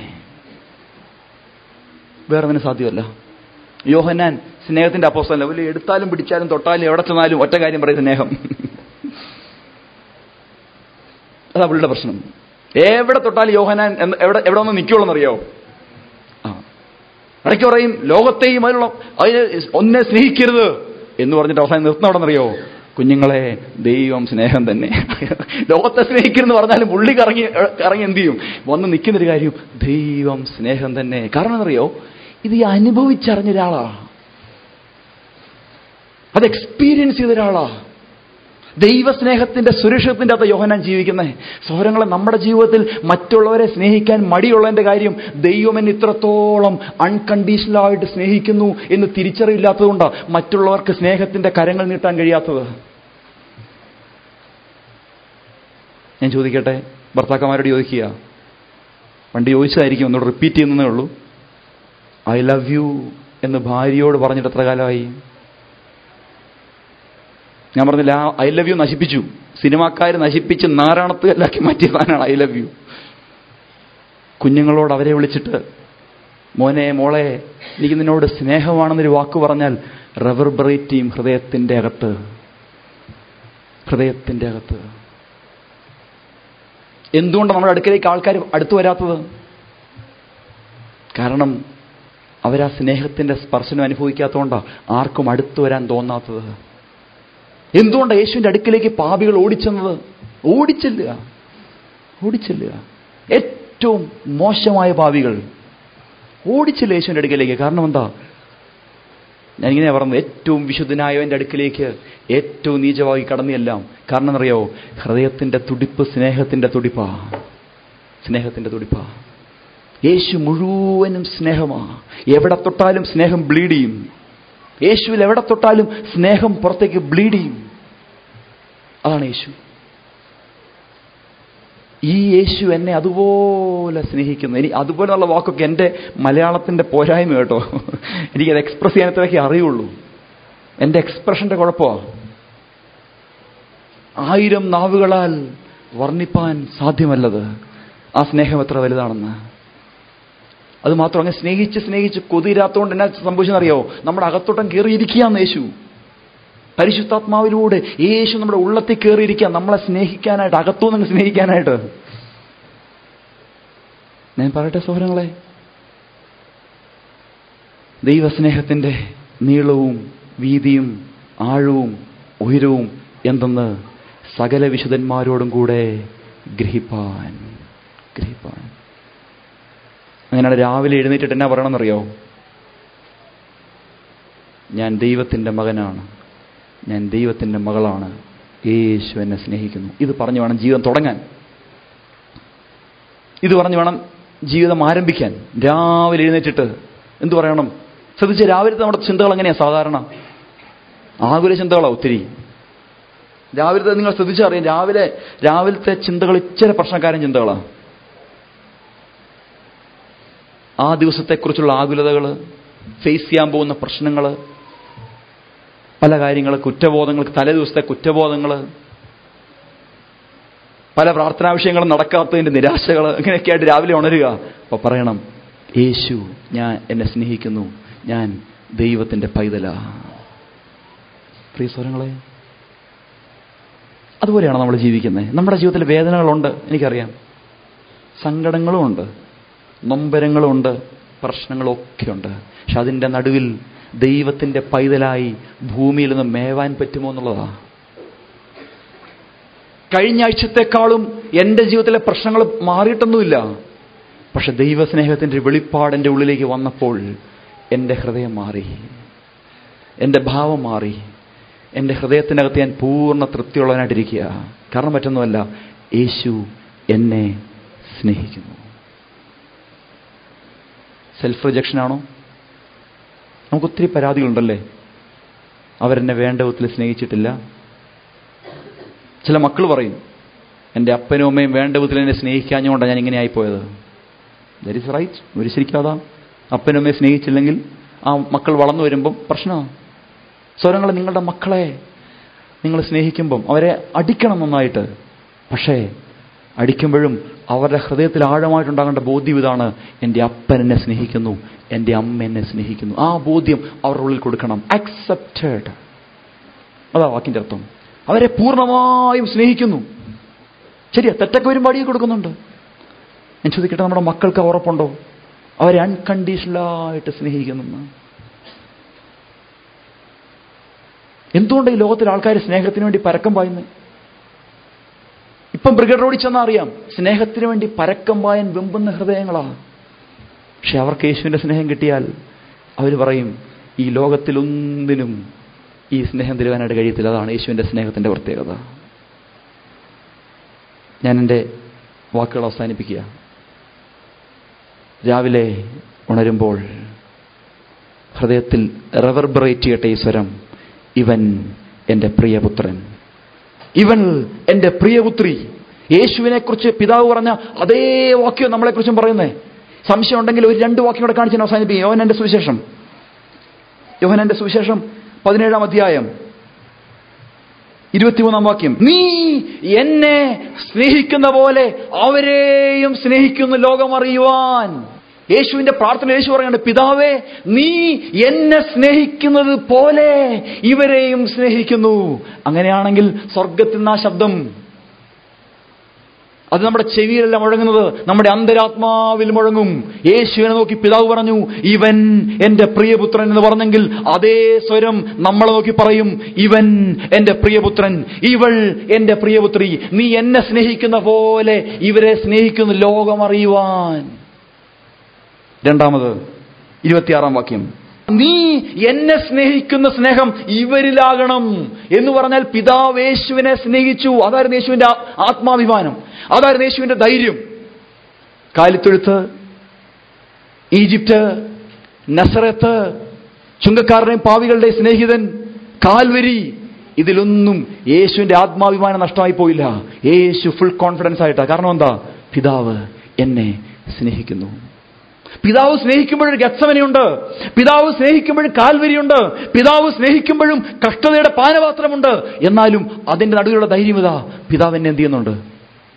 S1: വേറെ സാധ്യമല്ല യോഹന്നാൻ സ്നേഹത്തിന്റെ അപ്പോസ്തലൻ വലിയ എടുത്താലും പിടിച്ചാലും തൊട്ടാലും എവിടെ ചെന്നാലും ഒറ്റ കാര്യം പറയും സ്നേഹം അതാ പുള്ളിയുടെ പ്രശ്നം എവിടെ തൊട്ടാലും യോഹനാൻ എന്ന് എവിടെ എവിടെ ഒന്ന് നിൽക്കുള്ളൂ ആ ഇടയ്ക്ക് പറയും ലോകത്തെയും അതിനുള്ള അതിനെ ഒന്നെ സ്നേഹിക്കരുത് എന്ന് പറഞ്ഞിട്ട് അവസാനം നിർത്തുന്നവിടെന്നറിയോ കുഞ്ഞുങ്ങളെ ദൈവം സ്നേഹം തന്നെ ലോകത്തെ സ്നേഹിക്കരുതെന്ന് പറഞ്ഞാലും പുള്ളി കറങ്ങി കറങ്ങി എന്ത് ചെയ്യും വന്ന് നിൽക്കുന്നൊരു കാര്യം ദൈവം സ്നേഹം തന്നെ കാരണം എന്നറിയോ ഇത് ഈ അനുഭവിച്ചറിഞ്ഞ ഒരാളാ അത് എക്സ്പീരിയൻസ് ചെയ്ത ഒരാളാ ദൈവസ്നേഹത്തിന്റെ സുരക്ഷിതത്തിന്റെ അകത്ത് യോഹനാൻ ജീവിക്കുന്നത് സൗരങ്ങളെ നമ്മുടെ ജീവിതത്തിൽ മറ്റുള്ളവരെ സ്നേഹിക്കാൻ മടിയുള്ളതിന്റെ കാര്യം ദൈവം എന്നെ ഇത്രത്തോളം അൺകണ്ടീഷണലായിട്ട് സ്നേഹിക്കുന്നു എന്ന് തിരിച്ചറിവില്ലാത്തതുകൊണ്ടാണ് മറ്റുള്ളവർക്ക് സ്നേഹത്തിന്റെ കരങ്ങൾ നീട്ടാൻ കഴിയാത്തത് ഞാൻ ചോദിക്കട്ടെ ഭർത്താക്കന്മാരോട് ചോദിക്കുക പണ്ട് ചോദിച്ചതായിരിക്കും ഒന്നുകൂടെ റിപ്പീറ്റ് ചെയ്യുന്നതേ ഉള്ളൂ ഐ ലവ് യു എന്ന് ഭാര്യയോട് പറഞ്ഞിട്ട് എത്ര കാലമായി ഞാൻ പറഞ്ഞില്ല ആ ഐ ലവ് യു നശിപ്പിച്ചു സിനിമാക്കാർ നശിപ്പിച്ച് നാരായണത്തുകല്ലാക്കി മാറ്റിയ സാധനമാണ് ഐ ലവ് യു കുഞ്ഞുങ്ങളോട് അവരെ വിളിച്ചിട്ട് മോനെ മോളെ എനിക്ക് നിന്നോട് സ്നേഹമാണെന്നൊരു വാക്ക് പറഞ്ഞാൽ റെവർബറേറ്റ് ചെയ്യും ഹൃദയത്തിന്റെ അകത്ത് ഹൃദയത്തിന്റെ അകത്ത് എന്തുകൊണ്ട് നമ്മുടെ അടുക്കലേക്ക് ആൾക്കാർ അടുത്തു വരാത്തത് കാരണം അവരാ സ്നേഹത്തിന്റെ സ്പർശനം അനുഭവിക്കാത്തതുകൊണ്ടാണ് ആർക്കും അടുത്തു വരാൻ തോന്നാത്തത് എന്തുകൊണ്ടാണ് യേശുവിന്റെ അടുക്കിലേക്ക് പാപികൾ ഓടിച്ചെന്നത് ഓടിച്ചെല്ലുക ഓടിച്ചെല്ലുക ഏറ്റവും മോശമായ പാപികൾ ഓടിച്ചില്ല യേശുവിന്റെ അടുക്കിലേക്ക് കാരണം എന്താ ഞാനിങ്ങനെ പറഞ്ഞത് ഏറ്റവും വിശുദ്ധനായവന്റെ അടുക്കിലേക്ക് ഏറ്റവും നീചമായി കടന്നെല്ലാം കാരണം എന്നറിയോ ഹൃദയത്തിന്റെ തുടിപ്പ് സ്നേഹത്തിന്റെ തുടിപ്പാ സ്നേഹത്തിന്റെ തുടിപ്പാ യേശു മുഴുവനും സ്നേഹമാ എവിടെ തൊട്ടാലും സ്നേഹം ബ്ലീഡ് ചെയ്യും യേശുവിൽ എവിടെ തൊട്ടാലും സ്നേഹം പുറത്തേക്ക് ബ്ലീഡ് ചെയ്യും അതാണ് യേശു ഈ യേശു എന്നെ അതുപോലെ സ്നേഹിക്കുന്നു ഇനി അതുപോലെയുള്ള വാക്കൊക്കെ എൻ്റെ മലയാളത്തിൻ്റെ പോരായ്മ കേട്ടോ എനിക്കത് എക്സ്പ്രസ് ചെയ്യാനത്രയൊക്കെ അറിയുള്ളൂ എൻ്റെ എക്സ്പ്രഷൻ്റെ കുഴപ്പമാണ് ആയിരം നാവുകളാൽ വർണ്ണിപ്പാൻ സാധ്യമല്ലത് ആ സ്നേഹം എത്ര വലുതാണെന്ന് അത് മാത്രം അങ്ങനെ സ്നേഹിച്ച് സ്നേഹിച്ച് കൊതിരാത്തോണ്ട് എന്നാ സംഭവിച്ചെന്നറിയോ നമ്മുടെ അകത്തോട്ടം കയറിയിരിക്കുകയാണ് യേശു പരിശുദ്ധാത്മാവിലൂടെ യേശു നമ്മുടെ ഉള്ളത്തിൽ കയറിയിരിക്കുക നമ്മളെ സ്നേഹിക്കാനായിട്ട് അകത്തുനിന്ന് സ്നേഹിക്കാനായിട്ട് ഞാൻ പറയട്ടെ സൗരങ്ങളെ ദൈവസ്നേഹത്തിന്റെ നീളവും വീതിയും ആഴവും ഉയരവും എന്തെന്ന് സകല വിശുദ്ധന്മാരോടും കൂടെ ഗ്രഹിപ്പാൻ ഗ്രഹിപ്പാൻ അങ്ങനെയാണ് രാവിലെ എഴുന്നേറ്റിട്ട് എന്നാ പറയണമെന്നറിയോ ഞാൻ ദൈവത്തിൻ്റെ മകനാണ് ഞാൻ ദൈവത്തിൻ്റെ മകളാണ് യേശു എന്നെ സ്നേഹിക്കുന്നു ഇത് പറഞ്ഞു വേണം ജീവിതം തുടങ്ങാൻ ഇത് പറഞ്ഞു വേണം ജീവിതം ആരംഭിക്കാൻ രാവിലെ എഴുന്നേറ്റിട്ട് എന്തു പറയണം ശ്രദ്ധിച്ച് രാവിലത്തെ നമ്മുടെ ചിന്തകൾ എങ്ങനെയാ സാധാരണ ആകുല ചിന്തകളാ ഒത്തിരി രാവിലത്തെ നിങ്ങൾ ശ്രദ്ധിച്ചറിയാം രാവിലെ രാവിലത്തെ ചിന്തകൾ ഇച്ചിരി പ്രശ്നക്കാരൻ ചിന്തകളാണ് ആ ദിവസത്തെക്കുറിച്ചുള്ള ആകുലതകൾ ഫേസ് ചെയ്യാൻ പോകുന്ന പ്രശ്നങ്ങൾ പല കാര്യങ്ങൾ കുറ്റബോധങ്ങൾ തലേ ദിവസത്തെ കുറ്റബോധങ്ങൾ പല പ്രാർത്ഥനാ വിഷയങ്ങളും നടക്കാത്തതിന്റെ നിരാശകൾ ഇങ്ങനെയൊക്കെ ആയിട്ട് രാവിലെ ഉണരുക അപ്പൊ പറയണം യേശു ഞാൻ എന്നെ സ്നേഹിക്കുന്നു ഞാൻ ദൈവത്തിന്റെ പൈതല പ്രിയ സ്വരങ്ങളെ അതുപോലെയാണ് നമ്മൾ ജീവിക്കുന്നത് നമ്മുടെ ജീവിതത്തിൽ വേദനകളുണ്ട് എനിക്കറിയാം സങ്കടങ്ങളും ഉണ്ട് നൊമ്പരങ്ങളും ഉണ്ട് പ്രശ്നങ്ങളും ഒക്കെയുണ്ട് പക്ഷെ അതിൻ്റെ നടുവിൽ ദൈവത്തിൻ്റെ പൈതലായി ഭൂമിയിൽ നിന്ന് മേവാൻ പറ്റുമോ എന്നുള്ളതാ കഴിഞ്ഞ ആഴ്ചത്തെക്കാളും എൻ്റെ ജീവിതത്തിലെ പ്രശ്നങ്ങൾ മാറിയിട്ടൊന്നുമില്ല പക്ഷെ ദൈവസ്നേഹത്തിൻ്റെ വെളിപ്പാട് എൻ്റെ ഉള്ളിലേക്ക് വന്നപ്പോൾ എൻ്റെ ഹൃദയം മാറി എൻ്റെ ഭാവം മാറി എൻ്റെ ഹൃദയത്തിനകത്ത് ഞാൻ പൂർണ്ണ തൃപ്തിയുള്ളവനായിട്ടിരിക്കുക കാരണം മറ്റൊന്നുമല്ല യേശു എന്നെ സ്നേഹിക്കുന്നു സെൽഫ് റിജക്ഷനാണോ നമുക്ക് ഒത്തിരി പരാതികളുണ്ടല്ലേ അവരെന്നെ വേണ്ട വിധത്തിൽ സ്നേഹിച്ചിട്ടില്ല ചില മക്കൾ പറയും എൻ്റെ അപ്പനും അമ്മയും വേണ്ട വിധത്തിൽ എന്നെ സ്നേഹിക്കാഞ്ഞുകൊണ്ടാണ് ഞാൻ ഇങ്ങനെ ആയിപ്പോയത് ദറ്റ് ഇസ് റൈറ്റ് ഒരു ശരിക്കാതാ അപ്പനും അമ്മയെ സ്നേഹിച്ചില്ലെങ്കിൽ ആ മക്കൾ വളർന്നു വരുമ്പം പ്രശ്നമാണ് സ്വരങ്ങൾ നിങ്ങളുടെ മക്കളെ നിങ്ങൾ സ്നേഹിക്കുമ്പം അവരെ അടിക്കണം നന്നായിട്ട് പക്ഷേ അടിക്കുമ്പോഴും അവരുടെ ഹൃദയത്തിൽ ആഴമായിട്ടുണ്ടാകേണ്ട ബോധ്യം ഇതാണ് എൻ്റെ അപ്പൻ എന്നെ സ്നേഹിക്കുന്നു എൻ്റെ അമ്മ എന്നെ സ്നേഹിക്കുന്നു ആ ബോധ്യം അവരുടെ ഉള്ളിൽ കൊടുക്കണം അക്സെപ്റ്റഡ് അതാ വാക്കിൻ്റെ അർത്ഥം അവരെ പൂർണ്ണമായും സ്നേഹിക്കുന്നു ശരിയാ തെറ്റൊക്കെ വരുമ്പോൾ അടിയെ കൊടുക്കുന്നുണ്ട് ഞാൻ ചോദിക്കട്ടെ നമ്മുടെ മക്കൾക്ക് ഉറപ്പുണ്ടോ അവരെ അൺകണ്ടീഷണലായിട്ട് സ്നേഹിക്കുന്നു എന്തുകൊണ്ട് ഈ ലോകത്തിൽ ആൾക്കാർ സ്നേഹത്തിന് വേണ്ടി പരക്കം പായുന്നത് ഇപ്പം ബ്രിഗേഡ് റോഡിൽ ചെന്നാൽ അറിയാം സ്നേഹത്തിന് വേണ്ടി പരക്കം പായാൻ വെമ്പുന്ന ഹൃദയങ്ങളാണ് പക്ഷെ അവർക്ക് യേശുവിൻ്റെ സ്നേഹം കിട്ടിയാൽ അവർ പറയും ഈ ലോകത്തിലൊന്നിനും ഈ സ്നേഹം തരുവാനായിട്ട് കഴിയത്തില്ല അതാണ് യേശുവിൻ്റെ സ്നേഹത്തിൻ്റെ പ്രത്യേകത ഞാൻ എൻ്റെ വാക്കുകൾ അവസാനിപ്പിക്കുക രാവിലെ ഉണരുമ്പോൾ ഹൃദയത്തിൽ റെവർബറേറ്റ് ചെയ്യട്ടെ ഈ സ്വരം ഇവൻ എൻ്റെ പ്രിയപുത്രൻ ഇവൻ എൻ്റെ പ്രിയപുത്രി യേശുവിനെ കുറിച്ച് പിതാവ് പറഞ്ഞ അതേ വാക്യം നമ്മളെക്കുറിച്ചും പറയുന്നേ സംശയം ഉണ്ടെങ്കിൽ ഒരു രണ്ട് വാക്യം കൂടെ കാണിച്ച് അവസാനിപ്പിക്കും യോഹൻ എൻ്റെ സുവിശേഷം യോഹൻ എൻ്റെ സുവിശേഷം പതിനേഴാം അധ്യായം ഇരുപത്തിമൂന്നാം വാക്യം നീ എന്നെ സ്നേഹിക്കുന്ന പോലെ അവരെയും സ്നേഹിക്കുന്നു ലോകം അറിയുവാൻ യേശുവിന്റെ പ്രാർത്ഥന യേശു പറയാണ് പിതാവേ നീ എന്നെ സ്നേഹിക്കുന്നത് പോലെ ഇവരെയും സ്നേഹിക്കുന്നു അങ്ങനെയാണെങ്കിൽ സ്വർഗത്തിൽ നിന്ന് ആ ശബ്ദം അത് നമ്മുടെ ചെവിയിലല്ല മുഴങ്ങുന്നത് നമ്മുടെ അന്തരാത്മാവിൽ മുഴങ്ങും യേശുവിനെ നോക്കി പിതാവ് പറഞ്ഞു ഇവൻ എന്റെ പ്രിയപുത്രൻ എന്ന് പറഞ്ഞെങ്കിൽ അതേ സ്വരം നമ്മളെ നോക്കി പറയും ഇവൻ എന്റെ പ്രിയപുത്രൻ ഇവൾ എന്റെ പ്രിയപുത്രി നീ എന്നെ സ്നേഹിക്കുന്ന പോലെ ഇവരെ സ്നേഹിക്കുന്നു ലോകം അറിയുവാൻ രണ്ടാമത് ഇരുപത്തിയാറാം വാക്യം നീ എന്നെ സ്നേഹിക്കുന്ന സ്നേഹം ഇവരിലാകണം എന്ന് പറഞ്ഞാൽ പിതാവ് യേശുവിനെ സ്നേഹിച്ചു അതായിരുന്നു യേശുവിന്റെ ആത്മാഭിമാനം അതായിരുന്നു യേശുവിന്റെ ധൈര്യം കാലിത്തൊഴുത്ത് ഈജിപ്റ്റ് നസറത്ത് ചുങ്കക്കാരുടെയും പാവികളുടെയും സ്നേഹിതൻ കാൽവരി ഇതിലൊന്നും യേശുവിന്റെ ആത്മാഭിമാനം നഷ്ടമായി പോയില്ല യേശു ഫുൾ കോൺഫിഡൻസ് ആയിട്ടാ കാരണം എന്താ പിതാവ് എന്നെ സ്നേഹിക്കുന്നു പിതാവ് സ്നേഹിക്കുമ്പോഴും ഗത്സവനയുണ്ട് പിതാവ് സ്നേഹിക്കുമ്പോഴും കാൽവരിയുണ്ട് പിതാവ് സ്നേഹിക്കുമ്പോഴും കഷ്ടതയുടെ പാനപാത്രമുണ്ട് എന്നാലും അതിന്റെ നടുവിലുള്ള ധൈര്യം ഇതാ പിതാവ് എന്നെ എന്ത് ചെയ്യുന്നുണ്ട്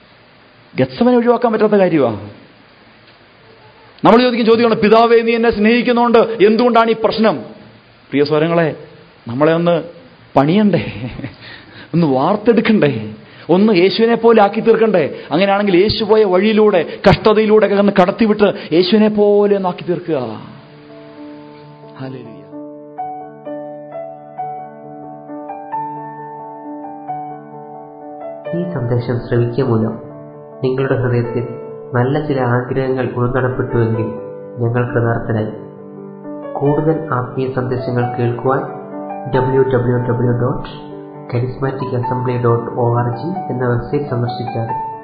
S1: ഗത്സമനെ ഒഴിവാക്കാൻ പറ്റാത്ത കാര്യമാണ് നമ്മൾ ചോദിക്കും ചോദ്യമാണ് പിതാവേ നീ എന്നെ സ്നേഹിക്കുന്നതുകൊണ്ട് എന്തുകൊണ്ടാണ് ഈ പ്രശ്നം പ്രിയ സ്വരങ്ങളെ നമ്മളെ ഒന്ന് പണിയണ്ടേ ഒന്ന് വാർത്തെടുക്കണ്ടേ ഒന്ന് യേശുവിനെ പോലെ ആക്കി തീർക്കണ്ടേ അങ്ങനെയാണെങ്കിൽ യേശു പോയ വഴിയിലൂടെ കഷ്ടതയിലൂടെ ഒക്കെ ഒന്ന് കടത്തിവിട്ട് യേശുവിനെ പോലെ ഒന്ന് ആക്കി തീർക്കുക ഹല്ലേലൂയ
S2: ഈ സന്ദേശം ശ്രവിക്കുക മൂലം നിങ്ങളുടെ ഹൃദയത്തിൽ നല്ല ചില ആഗ്രഹങ്ങൾ ഉൾനടപ്പെട്ടുവെങ്കിൽ ഞങ്ങൾ കൃതാർത്ഥരായി കൂടുതൽ ആത്മീയ സന്ദേശങ്ങൾ കേൾക്കുവാൻ W W W dot charismatic assembly dot O R G എന്ന വെബ്സൈറ്റ് സന്ദർശിച്ചാൽ